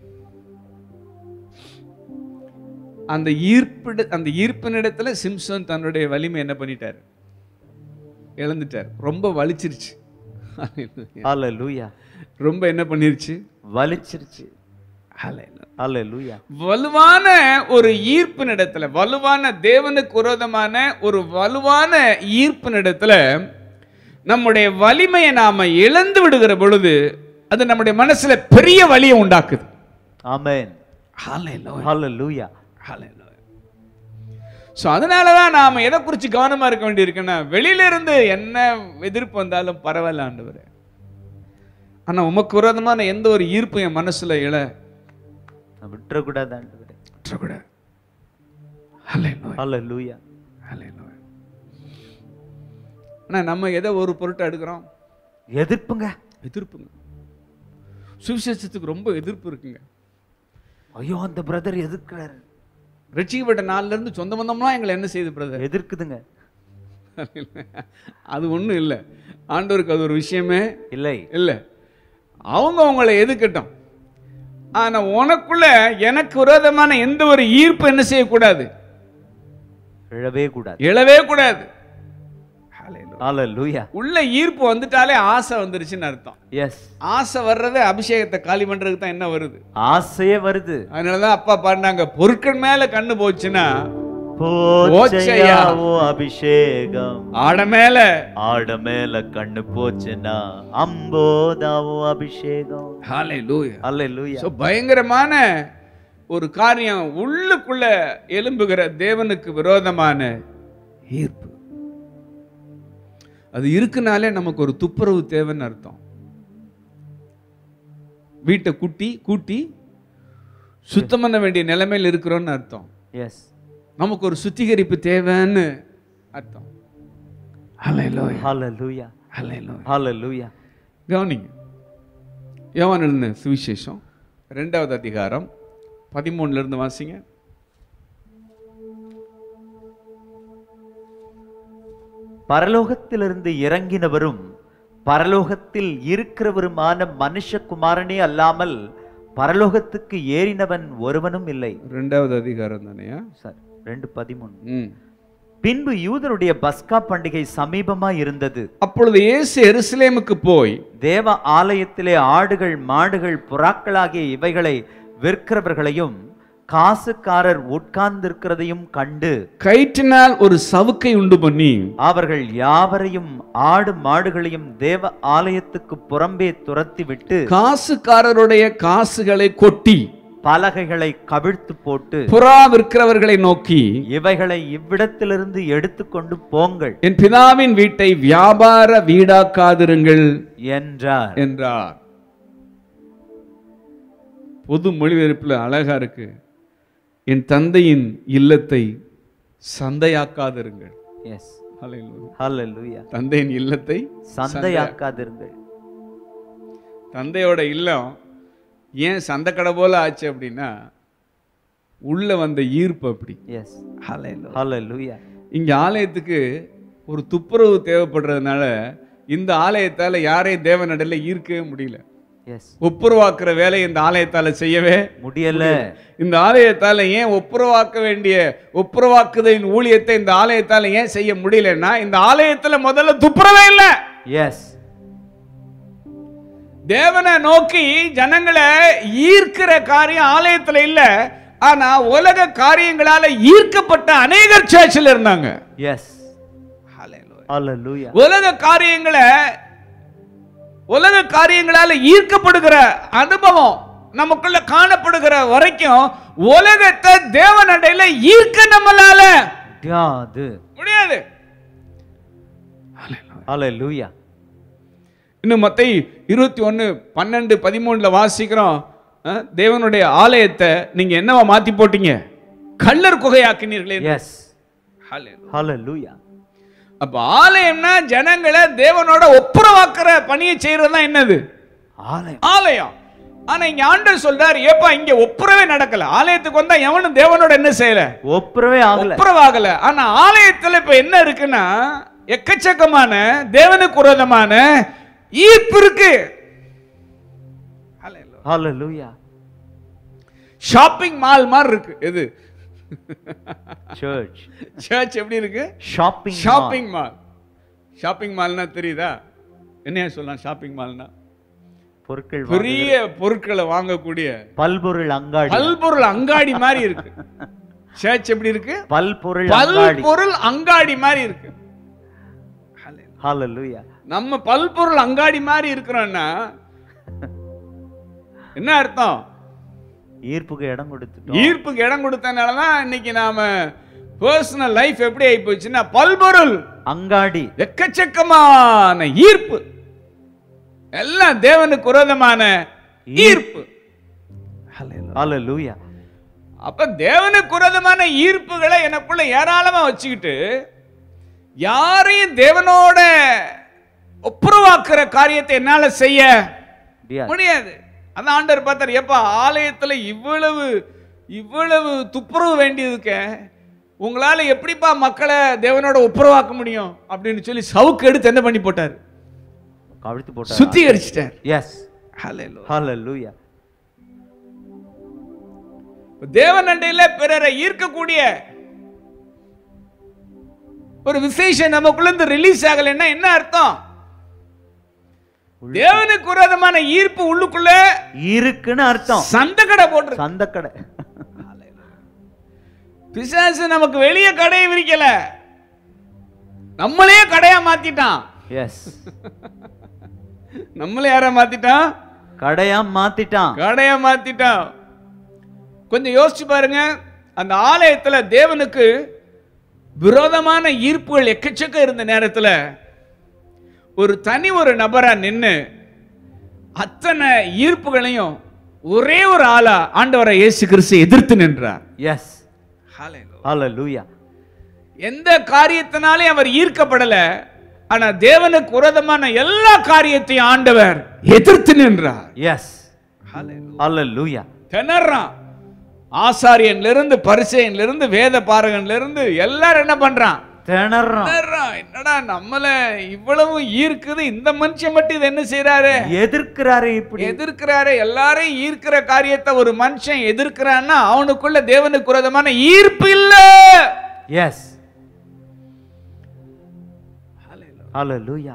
அந்த ஈர்ப்பிட அந்த ஈர்ப்பினிடத்துல சிம்சோன் தன்னுடைய வலிமை என்ன பண்ணிட்டார் இழந்துட்டார் ரொம்ப வலிச்சிருச்சு ஹalleluya ரொம்ப என்ன பண்ணிருச்சு வலிச்சிருச்சு ஹalleluya வலுவான ஒரு ஈர்ப்பினிடத்துல வலுவான தேவனுக்கு விரோதமான ஒரு வலுவான ஈர்ப்பினிடத்துல நம்முடைய வலிமையை நாம இழந்து விடுகிற பொழுது அது நம்முடைய மனசுல பெரிய வலியை உண்டாக்குது ஆமென் ஹalleluya ஸோ அதனால தான் நாம் எதை குறித்து கவனமாக இருக்க வேண்டியிருக்குன்னா வெளியில இருந்து என்ன எதிர்ப்பு வந்தாலும் பரவாயில்ல ஆண்டவரே ஆனால் உமக்கு விரோதமான எந்த ஒரு ஈர்ப்பு என் மனசுல இழ விட்டுறக்கூடாது ஆண்டவரே விட்டுறக்கூடாது ஹalleluya ஆனால் நம்ம எதை ஒரு பொருட்டை எடுக்கிறோம் எதிர்ப்புங்க எதிர்ப்புங்க சுவிசேஷத்துக்கு ரொம்ப எதிர்ப்பு இருக்குங்க ஐயோ அந்த பிரதர் எதிர்க்கிறாரு ரட்சிக்கப்பட்ட நாள்ல இருந்து சொந்த பந்தம்லாம் எங்களை என்ன செய்யுது பிரதர் எதிர்க்குதுங்க அது ஒண்ணும் இல்லை ஆண்டவருக்கு அது ஒரு விஷயமே இல்லை இல்லை அவங்க அவங்கள எதுக்கட்டும் ஆனா உனக்குள்ள எனக்கு விரோதமான எந்த ஒரு ஈர்ப்பு என்ன செய்யக்கூடாது எழவே கூடாது எழவே கூடாது Hallelujah. ஹalleluya உள்ள ஈர்ப்பு வந்துட்டாலே ஆசை வந்துருச்சுன்னு அர்த்தம் எஸ் ஆசை வர்றது அபிஷேகத்தை காலி பண்றதுக்கு தான் என்ன வருது ஆசையே வருது அதனாலதான் அப்பா பாடினாங்க பொருட்கள் மேல கண்ணு போச்சுன்னா போச்சையாவோ அபிஷேகம் ஆட மேல ஆட மேல கண்ணு போச்சுன்னா அம்போதாவோ அபிஷேகம் ஹalleluya ஹalleluya ஸோ பயங்கரமான ஒரு காரியம் உள்ளுக்குள்ள எழும்புகிற தேவனுக்கு விரோதமான ஈர்ப்பு அது இருக்குனாலே நமக்கு ஒரு துப்புரவு தேவைன்னு அர்த்தம் வீட்டை குட்டி கூட்டி சுத்தம் பண்ண வேண்டிய நிலைமையில் இருக்கிறோன்னு அர்த்தம் எஸ் நமக்கு ஒரு சுத்திகரிப்பு தேவைன்னு அர்த்தம் ஹalleluya ஹalleluya ஹalleluya ஹalleluya கவனிங்க யோவான் எழுதின சுவிசேஷம் ரெண்டாவது அதிகாரம் பதிமூணுல இருந்து வாசிங்க பரலோகத்திலிருந்து இறங்கினவரும் பரலோகத்தில் இருக்கிறவருமான மனுஷகுமாரனே அல்லாமல் பரலோகத்துக்கு ஏறினவன் ஒருவனும் இல்லை ரெண்டாவது அதிகாரம் தானேயா சார் ரெண்டு பதிமூணு ம் பின்பு யூதருடைய பஸ்கா பண்டிகை சமீபமா இருந்தது அப்பொழுது இயேசு எருசலேமுக்கு போய் தேவ ஆலயத்திலே ஆடுகள் மாடுகள் புறாக்களாகிய இவைகளை விற்கிறவர்களையும் காசுக்காரர் உட்கார்ந்திருக்கிறதையும் கண்டு கயிற்றினால் ஒரு சவுக்கை உண்டு பண்ணி அவர்கள் யாவரையும் ஆடு மாடுகளையும் தேவ ஆலயத்துக்கு புறம்பே துரத்தி விட்டு காசுக்காரருடைய காசுகளை கொட்டி பலகைகளை கவிழ்த்து போட்டு புறா விற்கிறவர்களை நோக்கி இவைகளை இவ்விடத்திலிருந்து எடுத்துக்கொண்டு போங்கள் என் பிதாவின் வீட்டை வியாபார வீடாக்காதிருங்கள் என்றார் என்றார் பொது மொழிபெயர்ப்புல அழகா இருக்கு என் தந்தையின் இல்லத்தை சந்தையாக்காதிருங்கள் எஸ் Hallelujah. ஹalleluya தந்தையின் இல்லத்தை சந்தையாக்காதிருங்கள் தந்தையோட இல்லம் ஏன் சந்தைக்கடை போல ஆச்சு அப்படின்னா உள்ள வந்த ஈர்ப்பு அப்படி எஸ் ஹalleluya இங்க ஆலயத்துக்கு ஒரு துப்புரவு தேவைப்படுறதுனால இந்த ஆலயத்தால யாரையும் தேவனடல ஈர்க்கவே முடியல எஸ் ஒப்புரவாக்குற வேலையை இந்த ஆலயத்தால செய்யவே முடியல இந்த ஆலயத்தால ஏன் ஒப்புரவாக்க வேண்டிய ஒப்புரவாக்குதலின் ஊழியத்தை இந்த ஆலயத்தால ஏன் செய்ய முடியலன்னா இந்த ஆலயத்துல முதல்ல துப்புரவே இல்லை எஸ் தேவனை நோக்கி ஜனங்களை ஈர்க்கிற காரியம் ஆலயத்துல இல்ல ஆனா உலக காரியங்களால ஈர்க்கப்பட்ட அநேகர் சர்ச்சில் இருந்தாங்க எஸ் ஹalleluya உலக காரியங்களை உலக காரியங்களால ஈர்க்கப்படுகிற அனுபவம் நமக்குள்ள காணப்படுகிற வரைக்கும் உலகத்தை தேவனடையில ஈர்க்க நம்மளால முடியாது முடியாது ஹalleluya இன்னும் மத்தை இருபத்தி ஒன்று பன்னெண்டு பதிமூணுல வாசிக்கிறோம் அஹ், தேவனுடைய ஆலயத்தை நீங்க என்னவா மாத்தி போட்டீங்க கள்ளர் குகையாக்கினீர்களே எஸ் ஹalleluya அப்ப ஆலயம்னா ஜனங்களை தேவனோட ஒப்புரவாக்குற பணியை செய்யறது தான் என்னது ஆலயம் ஆலயம் ஆனா இங்க ஆண்டவர் சொல்றாரு ஏப்பா இங்க ஒப்புரவே நடக்கல ஆலயத்துக்கு வந்தா எவனும் தேவனோட என்ன செய்யல ஒப்புரவே ஆகல ஒப்புரவாகல ஆனா ஆலயத்துல இப்ப என்ன இருக்குன்னா எக்கச்சக்கமான தேவனுக்கு விரோதமான ஈர்ப்பு இருக்கு ஹalleluya ஷாப்பிங் மால் மாதிரி இருக்கு எது சர்ச் சர்ச் எப்படி இருக்கு ஷாப்பிங் ஷாப்பிங் மால் ஷாப்பிங் மால்னா தெரியுதா என்னையா சொல்லலாம் ஷாப்பிங் மால்னா பொருட்கள் பெரிய பொருட்களை வாங்கக்கூடிய பல்பொருள் அங்காடி பல்பொருள் அங்காடி மாதிரி இருக்கு சர்ச் எப்படி இருக்கு பல்பொருள் அங்காடி பல்பொருள் அங்காடி மாதிரி இருக்கு ஹalleluya நம்ம பல்பொருள் அங்காடி மாதிரி இருக்கிறோம்னா என்ன அர்த்தம் ஈர்ப்புக்கு இடம் கொடுத்துட்டோம் ஈர்ப்புக்கு இடம் கொடுத்தனால தான் இன்னைக்கு நாம பர்சனல் லைஃப் எப்படி ஆகி போச்சுன்னா பல்பொருள் அங்காடி எக்கச்சக்கமான ஈர்ப்பு எல்லாம் தேவனுக்கு விரோதமான ஈர்ப்பு ஹalleluya அப்ப தேவனுக்கு விரோதமான ஈர்ப்புகளை எனக்குள்ள ஏராளமா வச்சுக்கிட்டு யாரையும் தேவனோட ஒப்புரவாக்குற காரியத்தை என்னால செய்ய முடியாது முடியாது அந்த ஆண்டவர் பார்த்தார் எப்பா ஆலயத்துல இவ்வளவு இவ்வளவு துப்புரவு வேண்டியதுக்க உங்களால எப்படிப்பா மக்களை தேவனோட ஒப்புரவாக்க முடியும் அப்படின்னு சொல்லி சவுக்கு எடுத்து என்ன பண்ணி போட்டார் கவிழ்த்து போட்டார் சுத்திகரிச்சிட்டார் எஸ் ஹalleluya தேவன் அண்டையில பிறரை ஈர்க்கக்கூடிய ஒரு விசேஷம் நமக்குள்ள இருந்து ரிலீஸ் ஆகலைன்னா என்ன அர்த்தம் தேவனுக்கு விரோதமான ஈர்ப்பு உள்ளுக்குள்ள இருக்குன்னு அர்த்தம் சந்தக்கடை போட்டு சந்தக்கடை பிசாசு நமக்கு வெளியே கடையை விரிக்கல நம்மளே கடையா மாத்திட்டான் எஸ் நம்மளே யாரா மாத்திட்டான் கடையா மாத்திட்டான் கடையா மாத்திட்டான் கொஞ்சம் யோசிச்சு பாருங்க அந்த ஆலயத்துல தேவனுக்கு விரோதமான ஈர்ப்புகள் எக்கச்சக்க இருந்த நேரத்துல ஒரு தனி ஒரு நபரா நின்னு அத்தனை ஈர்ப்புகளையும் ஒரே ஒரு ஆளா ஆண்டவரை இயேசு கிறிஸ்து எதிர்த்து நின்றார் எஸ் ஹalleluya எந்த காரியத்தினாலே அவர் ஈர்க்கப்படல ஆனா தேவனுக்கு விரோதமான எல்லா காரியத்தையும் ஆண்டவர் எதிர்த்து நின்றார் எஸ் ஹalleluya திணறான் ஆசாரியன்ல இருந்து பரிசையன்ல இருந்து வேத பாரகன்ல இருந்து எல்லாரும் என்ன பண்றான் திணறான் திணறான். என்னடா நம்மள இவ்வளவு ஈர்க்குது இந்த மனுஷன் மட்டும் இது என்ன செய்யறாரு எதிர்க்கிறாரு இப்படி எதிர்க்கிறாரு எல்லாரையும் ஈர்க்கிற காரியத்தை ஒரு மனுஷன் எதிர்க்கிறான்னா அவனுக்குள்ள தேவனுக்கு விரோதமான ஈர்ப்பு இல்ல எஸ் ஹalleluya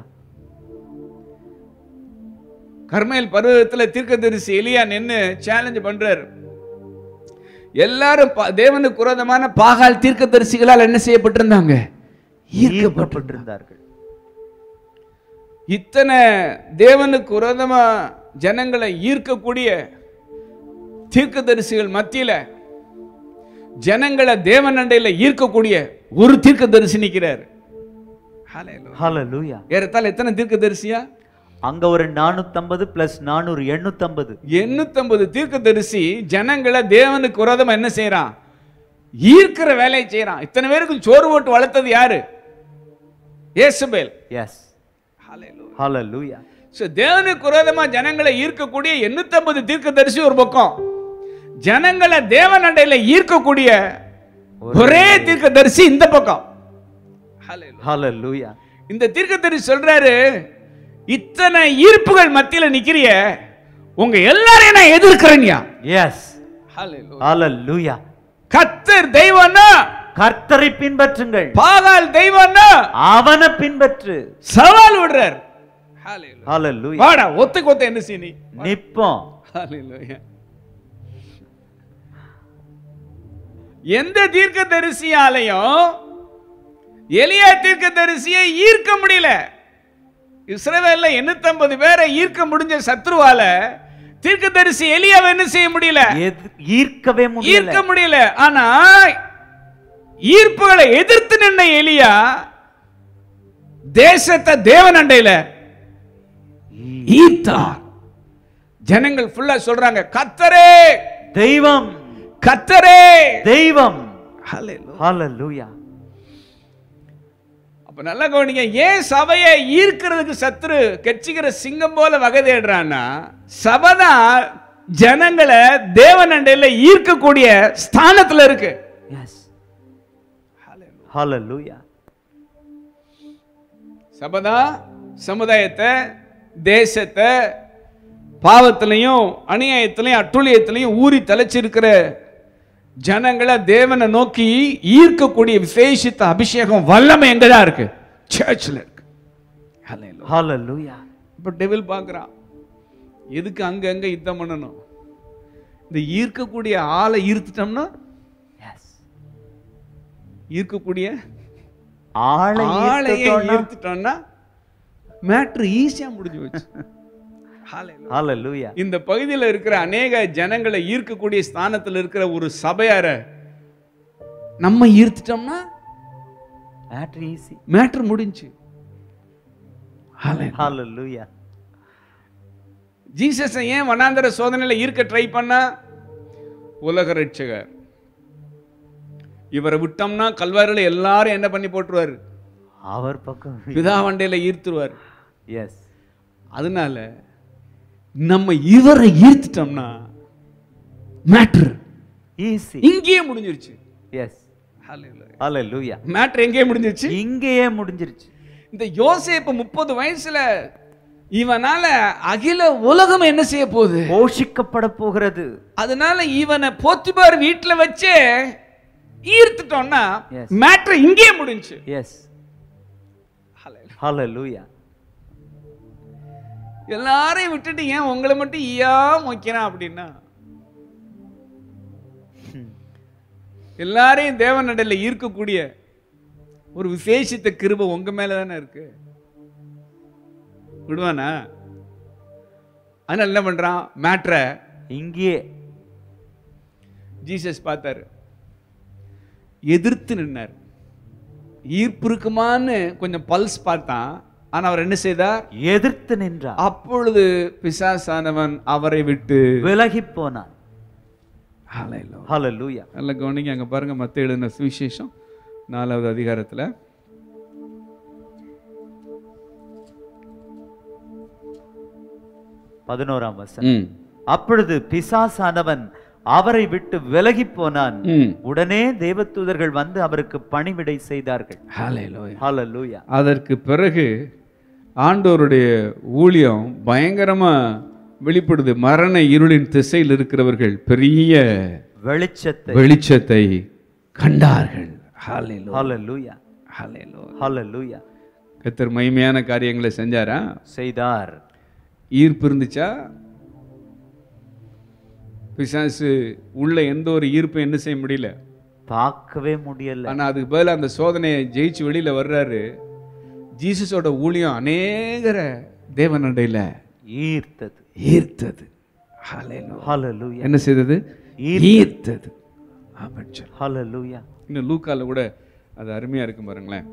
கர்மேல் பருவத்துல தீர்க்கதரிசி எலியா நின்னு சேலஞ்ச் பண்றாரு எல்லாரும் பா- தேவனுக்கு விரோதமான பாகால் தீர்க்கதரிசிகளால் என்ன செய்யப்பட்டிருந்தாங்க ஈர்க்கப்பட்டிருந்தார்கள் இத்தனை தேவனுக்கு விரோதமா ஜனங்களை ஈர்க்கக்கூடிய தீர்க்கதரிசிகள் மத்தியில ஜனங்களை தேவன் அண்டையில ஈர்க்கக்கூடிய ஒரு தீர்க்கதரிசி நிக்கிறார் ஹalleluya ஏறத்தாழ எத்தனை தீர்க்கதரிசியா அங்க ஒரு 450 பிளஸ் 400 850 எண்ணூத்தம்பது தீர்க்கதரிசி ஜனங்களை தேவனுக்கு விரோதமா என்ன செய்யறான் ஈர்க்கிற வேலையை செய்யறான் இத்தனை பேருக்கு சோறு போட்டு வளர்த்தது யாரு ஏசபேல் எஸ் ஹalleluya ஸோ தேவனுக்கு விரோதமா ஜனங்களை ஈர்க்கக்கூடிய எண்ணூத்தம்பது தீர்க்கதரிசி ஒரு பக்கம் ஜனங்களை தேவன் அண்டையில ஈர்க்கக்கூடிய ஒரே தீர்க்கதரிசி இந்த பக்கம் ஹalleluya இந்த தீர்க்கதரிசி சொல்றாரு இத்தனை ஈர்ப்புகள் மத்தியில நிக்கிறிய உங்க எல்லாரையும் நான் எதிர்க்கிறேன்யா எஸ் ஹalleluya கத்தர் தெய்வம்னா கர்த்தரை பின்பற்றுங்கள் பாகால் தெய்வம்னா அவனை பின்பற்று சவால் விடுறார் ஹalleluya வாடா ஒத்துக்கு ஒத்த என்ன செய்ய நீ நிப்போம் Hallelujah. எந்த தீர்க்கதரிசியாலையும் எலியா தீர்க்கதரிசியை ஈர்க்க முடியல இஸ்ரவேல்ல 850 பேரை ஈர்க்க முடிஞ்ச சத்ருவால தீர்க்கதரிசி எலியாவை என்ன செய்ய முடியல எது- ஈர்க்கவே முடியல ஈர்க்க முடியல ஆனா ஈர்ப்புகளை எதிர்த்து நின்ன எலியா தேசத்தை தேவன் அண்டையில ஈர்த்தார் ஜனங்கள் ஃபுல்லா சொல்றாங்க கத்தரே தெய்வம் கத்தரே தெய்வம் ஹalleluya அப்ப நல்லா கவனிங்க ஏன் சபையை ஈர்க்கிறதுக்கு சத்துரு கெச்சிக்கிற சிங்கம் போல வகை தேடுறான்னா சபைதான் ஜனங்களை தேவன் அண்டையில ஈர்க்கக்கூடிய ஸ்தானத்துல இருக்கு எஸ் ஹalleluya சபைதான் சமுதாயத்தை தேசத்தை பாவத்திலையும் அநியாயத்திலையும் அட்டுழியத்திலையும் ஊறி தலைச்சிருக்கிற ஜனங்களை தேவனை நோக்கி ஈர்க்கக்கூடிய விசேஷித்த அபிஷேகம் வல்லமை எங்கதான் இருக்கு சர்ச்சில் இருக்கு ஹalleluya இப்போ டெவில் பார்க்குறான் எதுக்கு அங்க அங்க யுத்தம் பண்ணணும் இந்த ஈர்க்கக்கூடிய ஆளை ஈர்த்துட்டோம்னா எஸ் ஈர்க்கக்கூடிய ஆளை ஆளையே ஈர்த்துட்டோம்னா ஈர்த்துட்டோம்னா மேட்ரு ஈஸியா முடிஞ்சு போச்சு Hallelujah. ஹalleluya இந்த பகுதியில் இருக்கிற அநேக ஜனங்களை ஈர்க்கக்கூடிய ஸ்தானத்தில் இருக்கிற ஒரு சபையார நம்ம ஈர்த்துட்டோம்னா மேட்டர் ஈஸி மேட்ரு முடிஞ்சு ஹalleluya ஜீசஸை ஏன் வனாந்தர சோதனையில ஈர்க்க ட்ரை பண்ணா உலக ரட்சகர் இவரை விட்டோம்னா கல்வாரில் எல்லாரும் என்ன பண்ணி போட்டுருவாரு அவர் பக்கம் பிதாவண்டையில ஈர்த்துருவார் எஸ் அதனால நம்ம இவரை ஈர்த்துட்டோம்னா மேட்ரு ஈஸி இங்கேயே முடிஞ்சிருச்சு எஸ் ஹalleluya மேட்ரு எங்கேயே முடிஞ்சிருச்சு இங்கேயே முடிஞ்சிருச்சு இந்த யோசேப்பு முப்பது வயசுல இவனால அகில உலகம் என்ன செய்ய போகுது போஷிக்கப்பட போகிறது அதனால இவனை போத்திபார் வீட்டுல வச்சே ஈர்த்துட்டோம்னா Yes. மேட்ரு இங்கேயே முடிஞ்சு எஸ் ஹalleluya எல்லாரையும் விட்டுட்டு ஏன் உங்களை மட்டும் ஈயா வைக்கிறான் அப்படின்னா எல்லாரையும் தேவனடையில ஈர்க்கக்கூடிய ஒரு விசேஷித்த கிருபை உங்க மேல தானே இருக்கு விடுவானா அதனால என்ன பண்றான் மேட்ரை இங்கே ஜீசஸ் பார்த்தாரு எதிர்த்து நின்னார் ஈர்ப்பு இருக்குமான்னு கொஞ்சம் பல்ஸ் பார்த்தான் ஆனா அவர் என்ன செய்தார் எதிர்த்து நின்றார் அப்பொழுது பிசாசானவன் அவரை விட்டு விலகி போனான் ஹalleluya. ஹalleluya நல்ல கவனிங்க அங்க பாருங்க மத்த எழுதின சுவிசேஷம் நாலாவது அதிகாரத்துல பதினோராம் வசனம் ம். அப்பொழுது பிசாசானவன் அவரை விட்டு விலகி போனான் ம். உடனே தேவதூதர்கள் வந்து அவருக்கு பணிவிடை செய்தார்கள் ஹalleluya. ஹalleluya அதற்கு பிறகு ஆண்டவருடைய ஊழியம் பயங்கரமா வெளிப்படுது மரண இருளின் திசையில் இருக்கிறவர்கள் பெரிய வெளிச்சத்தை வெளிச்சத்தை கண்டார்கள் ஹalleluya. ஹalleluya ஹalleluya. ஹalleluya கர்த்தர் மகிமையான காரியங்களை செஞ்சாரா செய்தார் ஈர்ப்பு இருந்துச்சா பிசாசு உள்ள எந்த ஒரு ஈர்ப்பும் என்ன செய்ய முடியல பார்க்கவே முடியல ஆனா அதுக்கு பதிலா அந்த சோதனையை ஜெயிச்சு வெளியில வர்றாரு ஜீசஸோட ஊழியம் அநேகர தேவனடையில ஈர்த்தது ஈர்த்தது ஹalleluya. ஹalleluya என்ன செய்தது ஈர்த்தது ஆமென் சொல்லு. ஹalleluya இன்னும் லூக்கால கூட அது அருமையா இருக்கும் பாருங்களேன்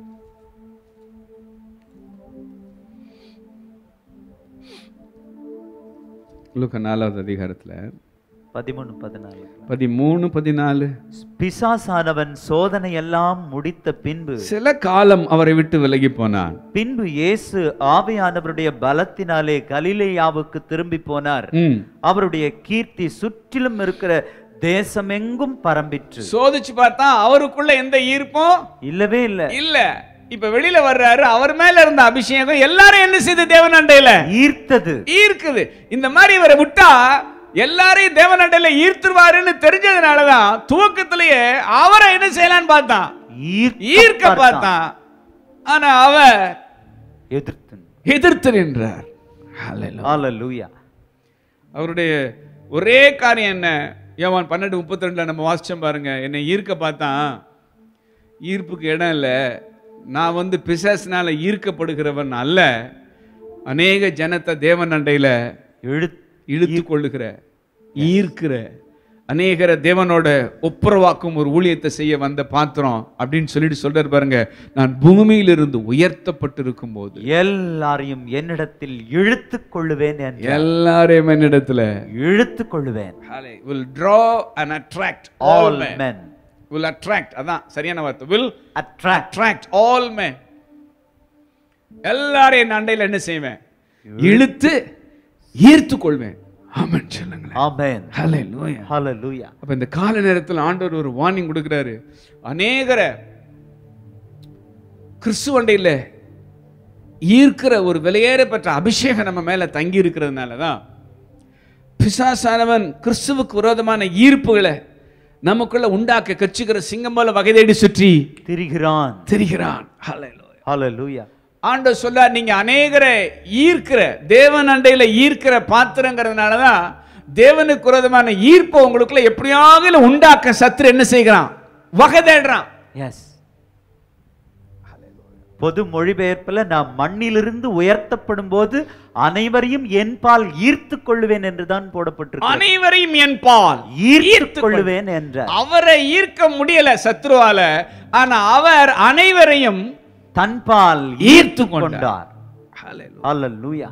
லூக்கா நாலாவது அதிகாரத்துல பதிமூணு பதினாலு பதிமூணு பதினாலு பிசாசானவன் சோதனை எல்லாம் முடித்த பின்பு சில காலம் அவரை விட்டு விலகி போனான் பின்பு இயேசு ஆவியானவருடைய பலத்தினாலே கலிலேயாவுக்கு திரும்பி போனார் ம். அவருடைய கீர்த்தி சுற்றிலும் இருக்கிற தேசமெங்கும் பரம்பிற்று சோதிச்சு பார்த்தா அவருக்குள்ள எந்த ஈர்ப்பும் இல்லவே இல்ல இல்ல இப்ப வெளியில வர்றாரு அவர் மேல இருந்த அபிஷேகம் எல்லாரும் என்ன செய்து தேவனண்டையில ஈர்த்தது ஈர்க்குது இந்த மாதிரி இவரை விட்டா எல்லாரையும் தேவனண்டையில ஈர்த்துருவாருன்னு தெரிஞ்சதுனாலதான் துவக்கத்திலேயே அவரை என்ன செய்யலான்னு பார்த்தான் ஈர்க்க பார்த்தான் ஆனா அவ எதிர்த்து எதிர்த்து நின்றார் Hallelujah. ஹalleluya அவருடைய ஒரே காரியம் என்ன யோவான் பன்னெண்டு முப்பத்தி ரெண்டுல நம்ம வாசிச்சோம் பாருங்க என்னை ஈர்க்க பார்த்தான் ஈர்ப்புக்கு இடம் இல்லை நான் வந்து பிசாசினால ஈர்க்கப்படுகிறவன் அல்ல அநேக ஜனத்தை தேவன் அண்டையில இழு இழுத்து கொள்ளுகிற ஈர்க்கிற அநேகர தேவனோட ஒப்புரவாக்கும் ஒரு ஊழியத்தை செய்ய வந்த பாத்திரம் அப்படின்னு சொல்லிட்டு சொல்றாரு பாருங்க நான் பூமியிலிருந்து உயர்த்தப்பட்டிருக்கும் போது எல்லாரையும் என்னிடத்தில் இழுத்துக் கொள்ளுவேன் என்று எல்லாரையும் என்னிடத்துல இழுத்துக் கொள்ளுவேன் will draw and attract all all men men will attract அதான் சரியான வார்த்தை will attract attract all men எல்லாரையும் என் அண்டையில என்ன செய்வேன் இழுத்து ஈர்த்து கொள்வேன் ஆமென் சொல்லுங்களேன் amen ஹalleluya hallelujah அப்ப இந்த கால நேரத்தில் ஆண்டவர் ஒரு வார்னிங் கொடுக்கிறாரு அநேகரை கிறிஸ்துவண்டையில் ஈர்க்கிற ஒரு விலையேறப்பட்ட அபிஷேகம் நம்ம மேல தங்கி இருக்கிறதுனால தான் பிசாசானவன் கிறிஸ்துவுக்கு விரோதமான ஈர்ப்புகளை நமக்குள்ள உண்டாக்க கச்சுக்கிற சிங்கம் போல வகை தேடி சுற்றி திரிகிறான் திரிகிறான் Hallelujah. hallelujah ஆண்டவர் சொல்லார் நீங்க அநேகரை ஈர்க்கிற தேவன் அண்டையில ஈர்க்கிற பாத்திரங்கிறதுனால தான் தேவனுக்கு விரோதமான ஈர்ப்பை உங்களுக்குள்ள எப்படியாவது உண்டாக்க சத்துரு என்ன செய்கிறான் வகை தேடுறான் எஸ் பொது மொழிபெயர்ப்புல நான் மண்ணிலிருந்து உயர்த்தப்படும் போது அனைவரையும் என்பால் ஈர்த்து கொள்ளுவேன் என்றுதான் போடப்பட்டிருக்கு அனைவரையும் என் பால் ஈர்த்து கொள்ளுவேன் என்ற அவரை ஈர்க்க முடியல சத்ருவால ஆனா அவர் அனைவரையும் தன்பால் ஈர்த்து கொண்டார் கொண்டார் ஹalleluya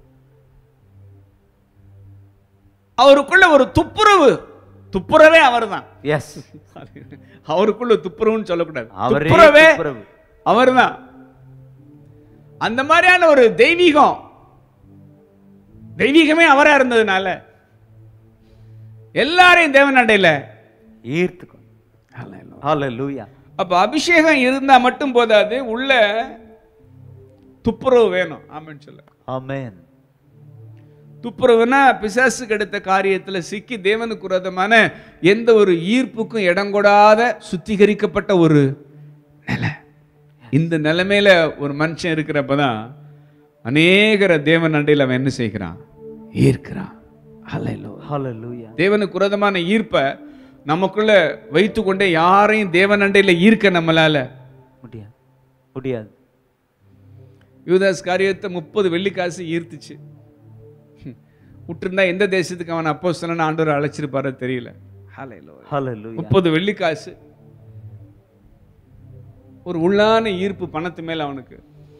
அவருக்குள்ள ஒரு துப்புரவு துப்புரவே அவர்தான் எஸ் அவருக்குள்ள துப்புரவுன்னு சொல்லக்கூடாது அவரே துப்புரவே துப்புரவு. அவர்தான் அந்த மாதிரியான ஒரு தெய்வீகம் தெய்வீகமே அவரா இருந்ததுனால எல்லாரையும் தேவன் அண்டையில ஈர்த்து கொண்டு ஹalleluya அப்ப அபிஷேகம் இருந்தா மட்டும் போதாது உள்ள துப்புரவு வேணும் ஆமென்னு சொல்ல ஆமென் துப்புரவுனா பிசாசுக்கு எடுத்த காரியத்துல சிக்கி தேவனுக்கு விரோதமான எந்த ஒரு ஈர்ப்புக்கும் இடம் கொடாத சுத்திகரிக்கப்பட்ட ஒரு நிலை இந்த நிலைமையில ஒரு மனுஷன் இருக்கிறப்பதான் அநேகர தேவன் அண்டையில் அவன் என்ன செய்கிறான் ஈர்க்கிறான் ஹalleluya ஹalleluya தேவனுக்கு விரோதமான ஈர்ப்பை நமக்குள்ள வைத்துக்கொண்டே யாரையும் தேவன் அண்டையில் ஈர்க்க நம்மளால முடியாது முடியாது யூதாஸ் காரியத்தை முப்பது வெள்ளிக்காசு ஈர்த்துச்சு ஹம். விட்டிருந்தா எந்த தேசத்துக்கு அவன் அப்போ சொன்ன ஆண்டவர் அழைச்சிருப்பாரோ தெரியல ஹalleluya ஹalleluya முப்பது வெள்ளிக்காசு ஒரு உள்ளான ஈர்ப்பு பணத்து மேல அவனுக்கு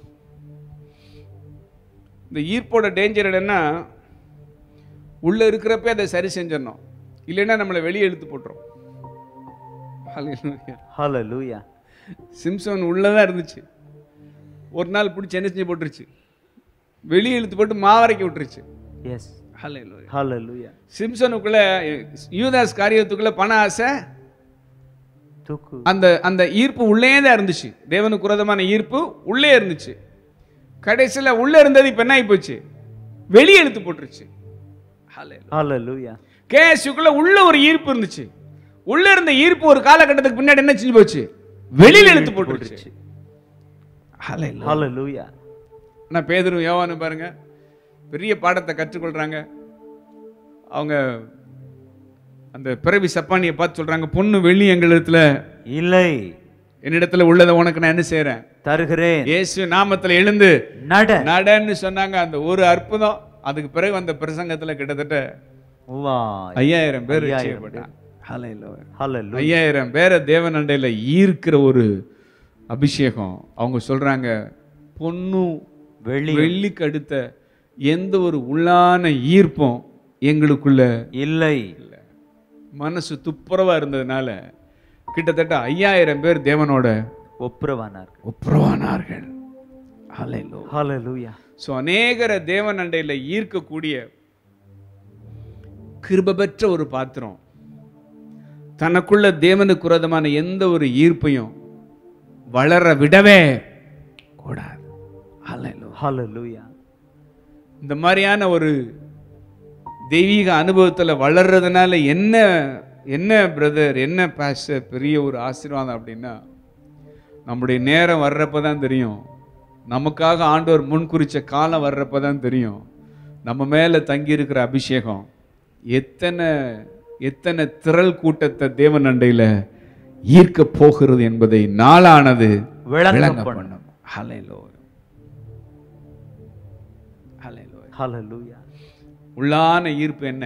இந்த ஈர்ப்போட டேஞ்சர் என்னன்னா உள்ள இருக்கிறப்ப அதை சரி செஞ்சிடணும் இல்லைன்னா நம்மளை வெளியே இழுத்து போட்டுரும் Hallelujah. ஹalleluya சிம்சன் உள்ளதான் இருந்துச்சு ஒரு நாள் பிடிச்சி என்ன செஞ்சு போட்டுருச்சு வெளியே இழுத்து போட்டு மாவரைக்க விட்டுருச்சு எஸ் Hallelujah. ஹalleluya சிம்சனுக்குள்ள யூதாஸ் காரியத்துக்குள்ள பண ஆசை தூக்கு அந்த அந்த ஈர்ப்பு உள்ளே தான் இருந்துச்சு தேவனுக்கு விரோதமான ஈர்ப்பு உள்ளே இருந்துச்சு கடைசியில உள்ள இருந்தது இப்ப என்ன ஆகி போச்சு வெளியே இழுத்து போட்டுருச்சு ஹalleluya கேசுக்குள்ள உள்ள ஒரு ஈர்ப்பு இருந்துச்சு உள்ள இருந்த ஈர்ப்பு ஒரு காலகட்டத்துக்கு பின்னாடி என்ன செஞ்சு போச்சு வெளியில இழுத்து போட்டுருச்சு ஹalleluya நான் பேதரும் யோவானு பாருங்க பெரிய பாடத்தை கற்றுக்கொள்றாங்க அவங்க அந்த பிறவி சப்பானியை பார்த்து சொல்றாங்க பொண்ணு வெள்ளி எங்களிடத்துல இல்லை என்னிடத்துல உள்ளதை உனக்கு நான் என்ன செய்றேன் தருகிறேன் இயேசு நாமத்துல எழுந்து நட நடன்னு சொன்னாங்க அந்த ஒரு அற்புதம் அதுக்கு பிறகு அந்த பிரசங்கத்துல கிட்டத்தட்ட மூவாய் ஐயாயிரம் பேர் ஐயாயிரம் ரட்சிக்கப்பட்டாங்க. Hallelujah. ஹalleluya ஐயாயிரம் பேரை தேவன் அண்டையில ஈர்க்கிற ஒரு அபிஷேகம் அவங்க சொல்றாங்க பொண்ணும் வெளி வெள்ளிக்கு அடுத்த எந்த ஒரு உள்ளான ஈர்ப்பும் எங்களுக்குள்ள இல்லை இல்ல மனசு துப்புரவா இருந்ததுனால கிட்டத்தட்ட ஐயாயிரம் பேர் தேவனோட ஒப்புரவானார் ஒப்புரவானார்கள் ஹalleluya ஹalleluya ஸோ அநேகர தேவன் அண்டையில் ஈர்க்கக்கூடிய கிருபபெற்ற ஒரு பாத்திரம் தனக்குள்ள தேவனுக்கு விரோதமான எந்த ஒரு ஈர்ப்பையும் வளர விடவே கூடாது Hallelujah. ஹalleluya இந்த மாதிரியான ஒரு தெய்வீக அனுபவத்துல வளர்றதுனால என்ன என்ன பிரதர் என்ன பாஸ்டர் பெரிய ஒரு ஆசீர்வாதம் அப்படின்னா நம்முடைய நேரம் வர்றப்ப தான் தெரியும் நமக்காக ஆண்டவர் முன்குறிச்ச காலம் வர்றப்ப தான் தெரியும் நம்ம மேல தங்கி இருக்கிற அபிஷேகம் எத்தனை எத்தனை திரள் கூட்டத்தை தேவன் அண்டையில ஈர்க்க போகிறது என்பதை நாளானது விளங்க விளங்க பண்ணும் பண்ணும் ஹalleluya ஹalleluya ஹalleluya உள்ளான ஈர்ப்பு என்ன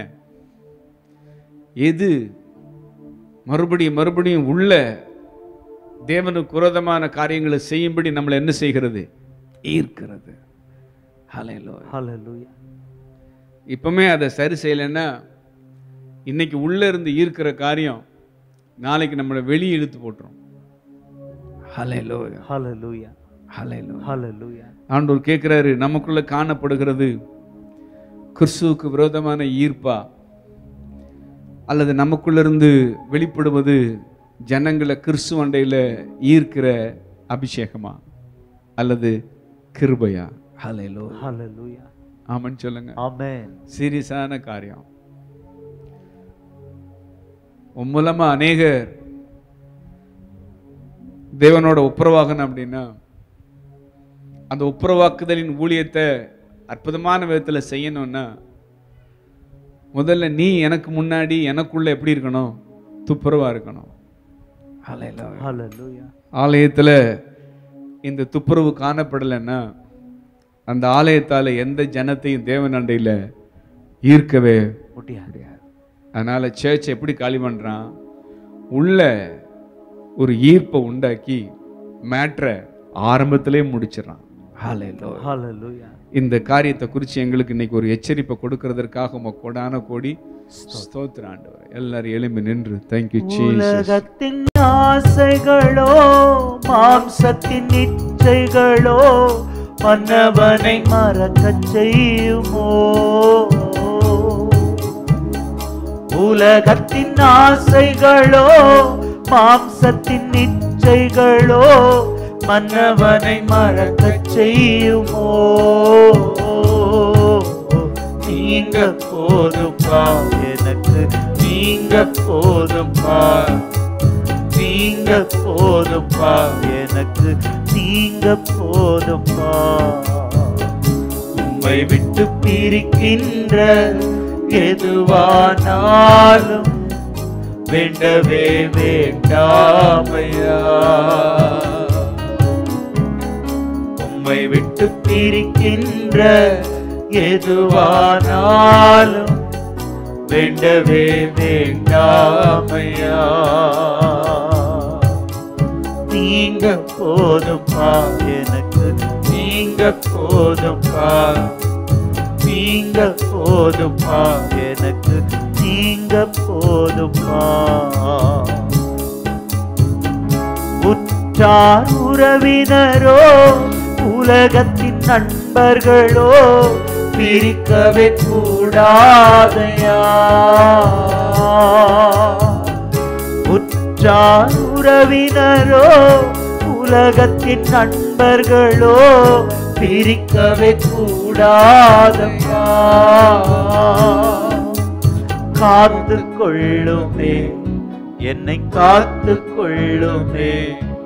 எது மறுபடியும் மறுபடியும் உள்ள தேவனுக்கு விரோதமான காரியங்களை செய்யும்படி நம்மளை என்ன செய்கிறது ஈர்க்கிறது ஹalleluya ஹalleluya இப்பவுமே அதை சரி செய்யலைன்னா இன்னைக்கு உள்ள இருந்து ஈர்க்கிற காரியம் நாளைக்கு நம்மளை வெளியே இழுத்து போட்டுரும் ஹalleluya ஹalleluya ஹalleluya ஹalleluya ஆண்டவர் கேட்குறாரு நமக்குள்ள காணப்படுகிறது கிறிஸ்துவுக்கு விரோதமான ஈர்ப்பா அல்லது நமக்குள்ள இருந்து வெளிப்படுவது ஜனங்களை கிறிஸ்து அண்டையில் ஈர்க்கிற அபிஷேகமா அல்லது கிருபையா ஹalleluya ஹalleluya ஆமன்னு சொல்லுங்க ஆமென் சீரியஸான காரியம் உன் மூலமா அநேகர் தேவனோட ஒப்புரவாகணும் அப்படின்னா அந்த ஒப்புரவாக்குதலின் ஊழியத்தை அற்புதமான விதத்துல செய்யணும்னா முதல்ல நீ எனக்கு முன்னாடி எனக்குள்ள எப்படி இருக்கணும் துப்புரவா இருக்கணும் Hallelujah. ஹalleluya ஆலயத்துல இந்த துப்புரவு காணப்படலைன்னா அந்த ஆலயத்தால எந்த ஜனத்தையும் தேவன் அண்டையில ஈர்க்கவே முடியாது அதனால சர்ச் எப்படி காலி பண்றான் உள்ள ஒரு ஈர்ப்பை உண்டாக்கி மேட்ரை ஆரம்பத்திலே முடிச்சிடறான் Hallelujah. ஹalleluya இந்த காரியத்தை குறித்து எங்களுக்கு இன்னைக்கு ஒரு எச்சரிப்பை கொடுக்கறதற்காக உங்க கொடான கோடி ஸ்தோத்திர ஆண்டவர் எல்லாரும் எழும்பி நின்று தேங்க்யூ சீசஸ் உலகத்தின் ஆசைகளோ மாம்சத்தின் இச்சைகளோ மன்னவனை மறக்கச் செய்யுமோ உலகத்தின் ஆசைகளோ மாம்சத்தின் இச்சைகளோ மன்னவனை மறக்கச் செய்யுமோ நீ நீங்க போதும்பா எனக்கு நீங்க போதும்பா நீங்க போதும்பா எனக்கு நீங்க போதும்பா உம்மை விட்டு பிரிக்கின்ற எதுவானாலும் வேண்டவே வேண்டாமையா உம்மை விட்டு பிரிக்கின்ற எதுவானாலும் வேண்டவே வேண்டாமையா நீங்க போதும்பா எனக்கு நீங்க போதும்பா நீங்க போதும்பா எனக்கு நீங்க போதும்பா உற்றார் உறவினரோ உலகத்தின் நண்பர்களோ பிரிக்கவே கூடாதையா உற்றார் உறவினரோ உலகத்தின் நண்பர்களோ பிரிக்கவே கூடாதம்மா காத்து கொள்ளுமே என்னை காத்து கொள்ளுமே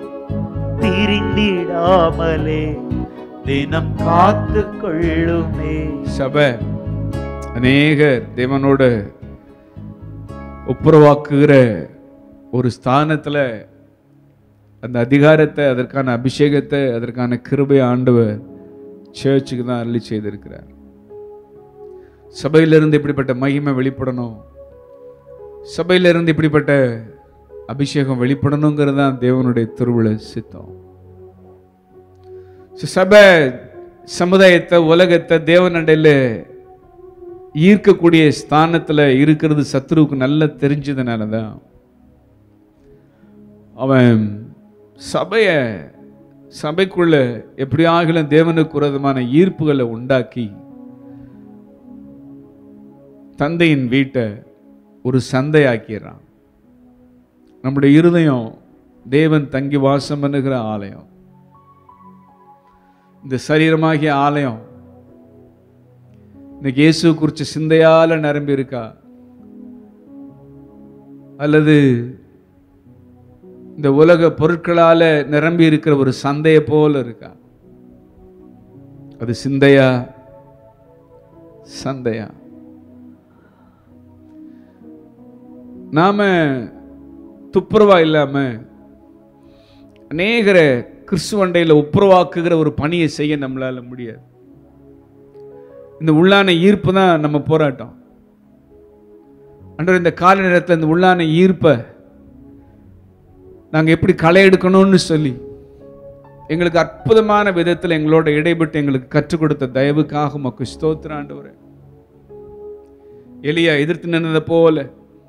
பிரிந்திடாமலே தினம் காத்து கொள்ளுமே சபை அநேகர் தேவனோடு ஒப்புரவாக்குகிற ஒரு ஸ்தானத்துல அந்த அதிகாரத்தை அதற்கான அபிஷேகத்தை அதற்கான கிருபை ஆண்டவர் சர்ச்சுக்கு தான் அருளி செய்திருக்கிறார் சபையிலிருந்து இப்படிப்பட்ட மகிமை வெளிப்படணும் சபையிலிருந்து இப்படிப்பட்ட அபிஷேகம் வெளிப்படணுங்கிறது தான் தேவனுடைய திருவிழா சித்தம் So, சபை சமுதாயத்தை உலகத்தை தேவனண்டையில் ஈர்க்கக்கூடிய ஸ்தானத்துல இருக்கிறது சத்ருவுக்கு நல்லா தெரிஞ்சதுனால தான் அவன் சபைய சபைக்குள்ள எப்படியாகிலும் தேவனுக்கு விரோதமான ஈர்ப்புகளை உண்டாக்கி தந்தையின் வீட்டை ஒரு சந்தையாக்கிறான் நம்முடைய இருதயம் தேவன் தங்கி வாசம் பண்ணுகிற ஆலயம் இந்த சரீரமாகிய ஆலயம் இன்னைக்கு இயேசு குறிச்ச சிந்தையால நிரம்பி இருக்கா அல்லது இந்த உலக பொருட்களால நிரம்பி இருக்கிற ஒரு சந்தையை போல இருக்கா அது சிந்தையா சந்தையா நாம துப்புரவா இல்லாம அநேகரை கிறிஸ்துவண்டையில் ஒப்புரவாக்குகிற ஒரு பணியை செய்ய நம்மளால முடியாது இந்த உள்ளான ஈர்ப்பு தான் நம்ம போராட்டம் அன்றவர் இந்த கால நேரத்தில் இந்த உள்ளான ஈர்ப்பை நாங்கள் எப்படி களை எடுக்கணும்னு சொல்லி எங்களுக்கு அற்புதமான விதத்தில் எங்களோட இடைப்பட்டு எங்களுக்கு கற்றுக் கொடுத்த தயவுக்காக உமக்கு ஸ்தோத்திரம் ஆண்டவரே எலியா எதிர்த்து நின்னதை போல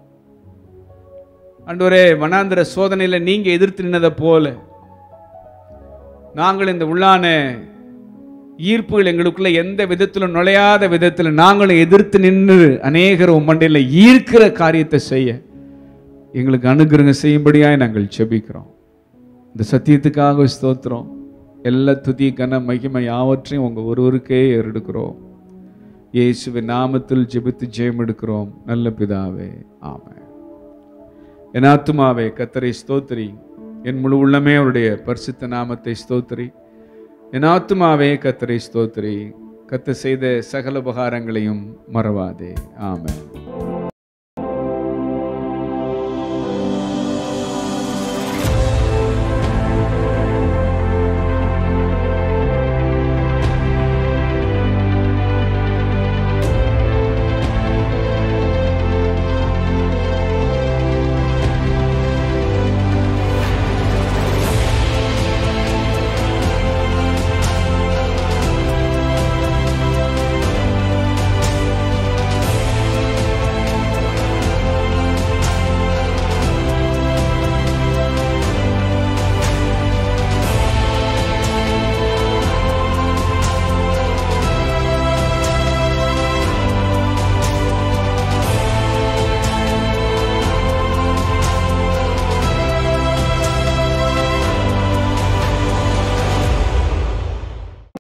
ஆண்டவரே வனாந்திர சோதனையில் நீங்க எதிர்த்து நின்னதை போல நாங்கள் இந்த உள்ளான ஈர்ப்புகள் எங்களுக்குள்ள எந்த விதத்திலும் நுழையாத விதத்தில் நாங்களும் எதிர்த்து நின்று அநேகர் மண்டையில் ஈர்க்கிற காரியத்தை செய்ய எங்களுக்கு அனுகிரகம் செய்யும்படியாய் நாங்கள் செபிக்கிறோம் இந்த சத்தியத்துக்காக ஸ்தோத்திரம் எல்லா துதி கன மகிமை யாவற்றையும் உங்க ஒருவருக்கே ஏறெடுக்கிறோம் இயேசுவின் நாமத்தில் ஜெபித்து ஜெயம் எடுக்கிறோம் நல்ல பிதாவே ஆமென் என் ஆத்துமாவே கத்தரை ஸ்தோத்திரி என் முழு உள்ளமே அவருடைய பரிசுத்த நாமத்தை ஸ்தோத்திரி என் ஆத்துமாவே கத்தரை ஸ்தோத்திரி கத்த செய்த சகல உபகாரங்களையும் மறவாதே ஆமென்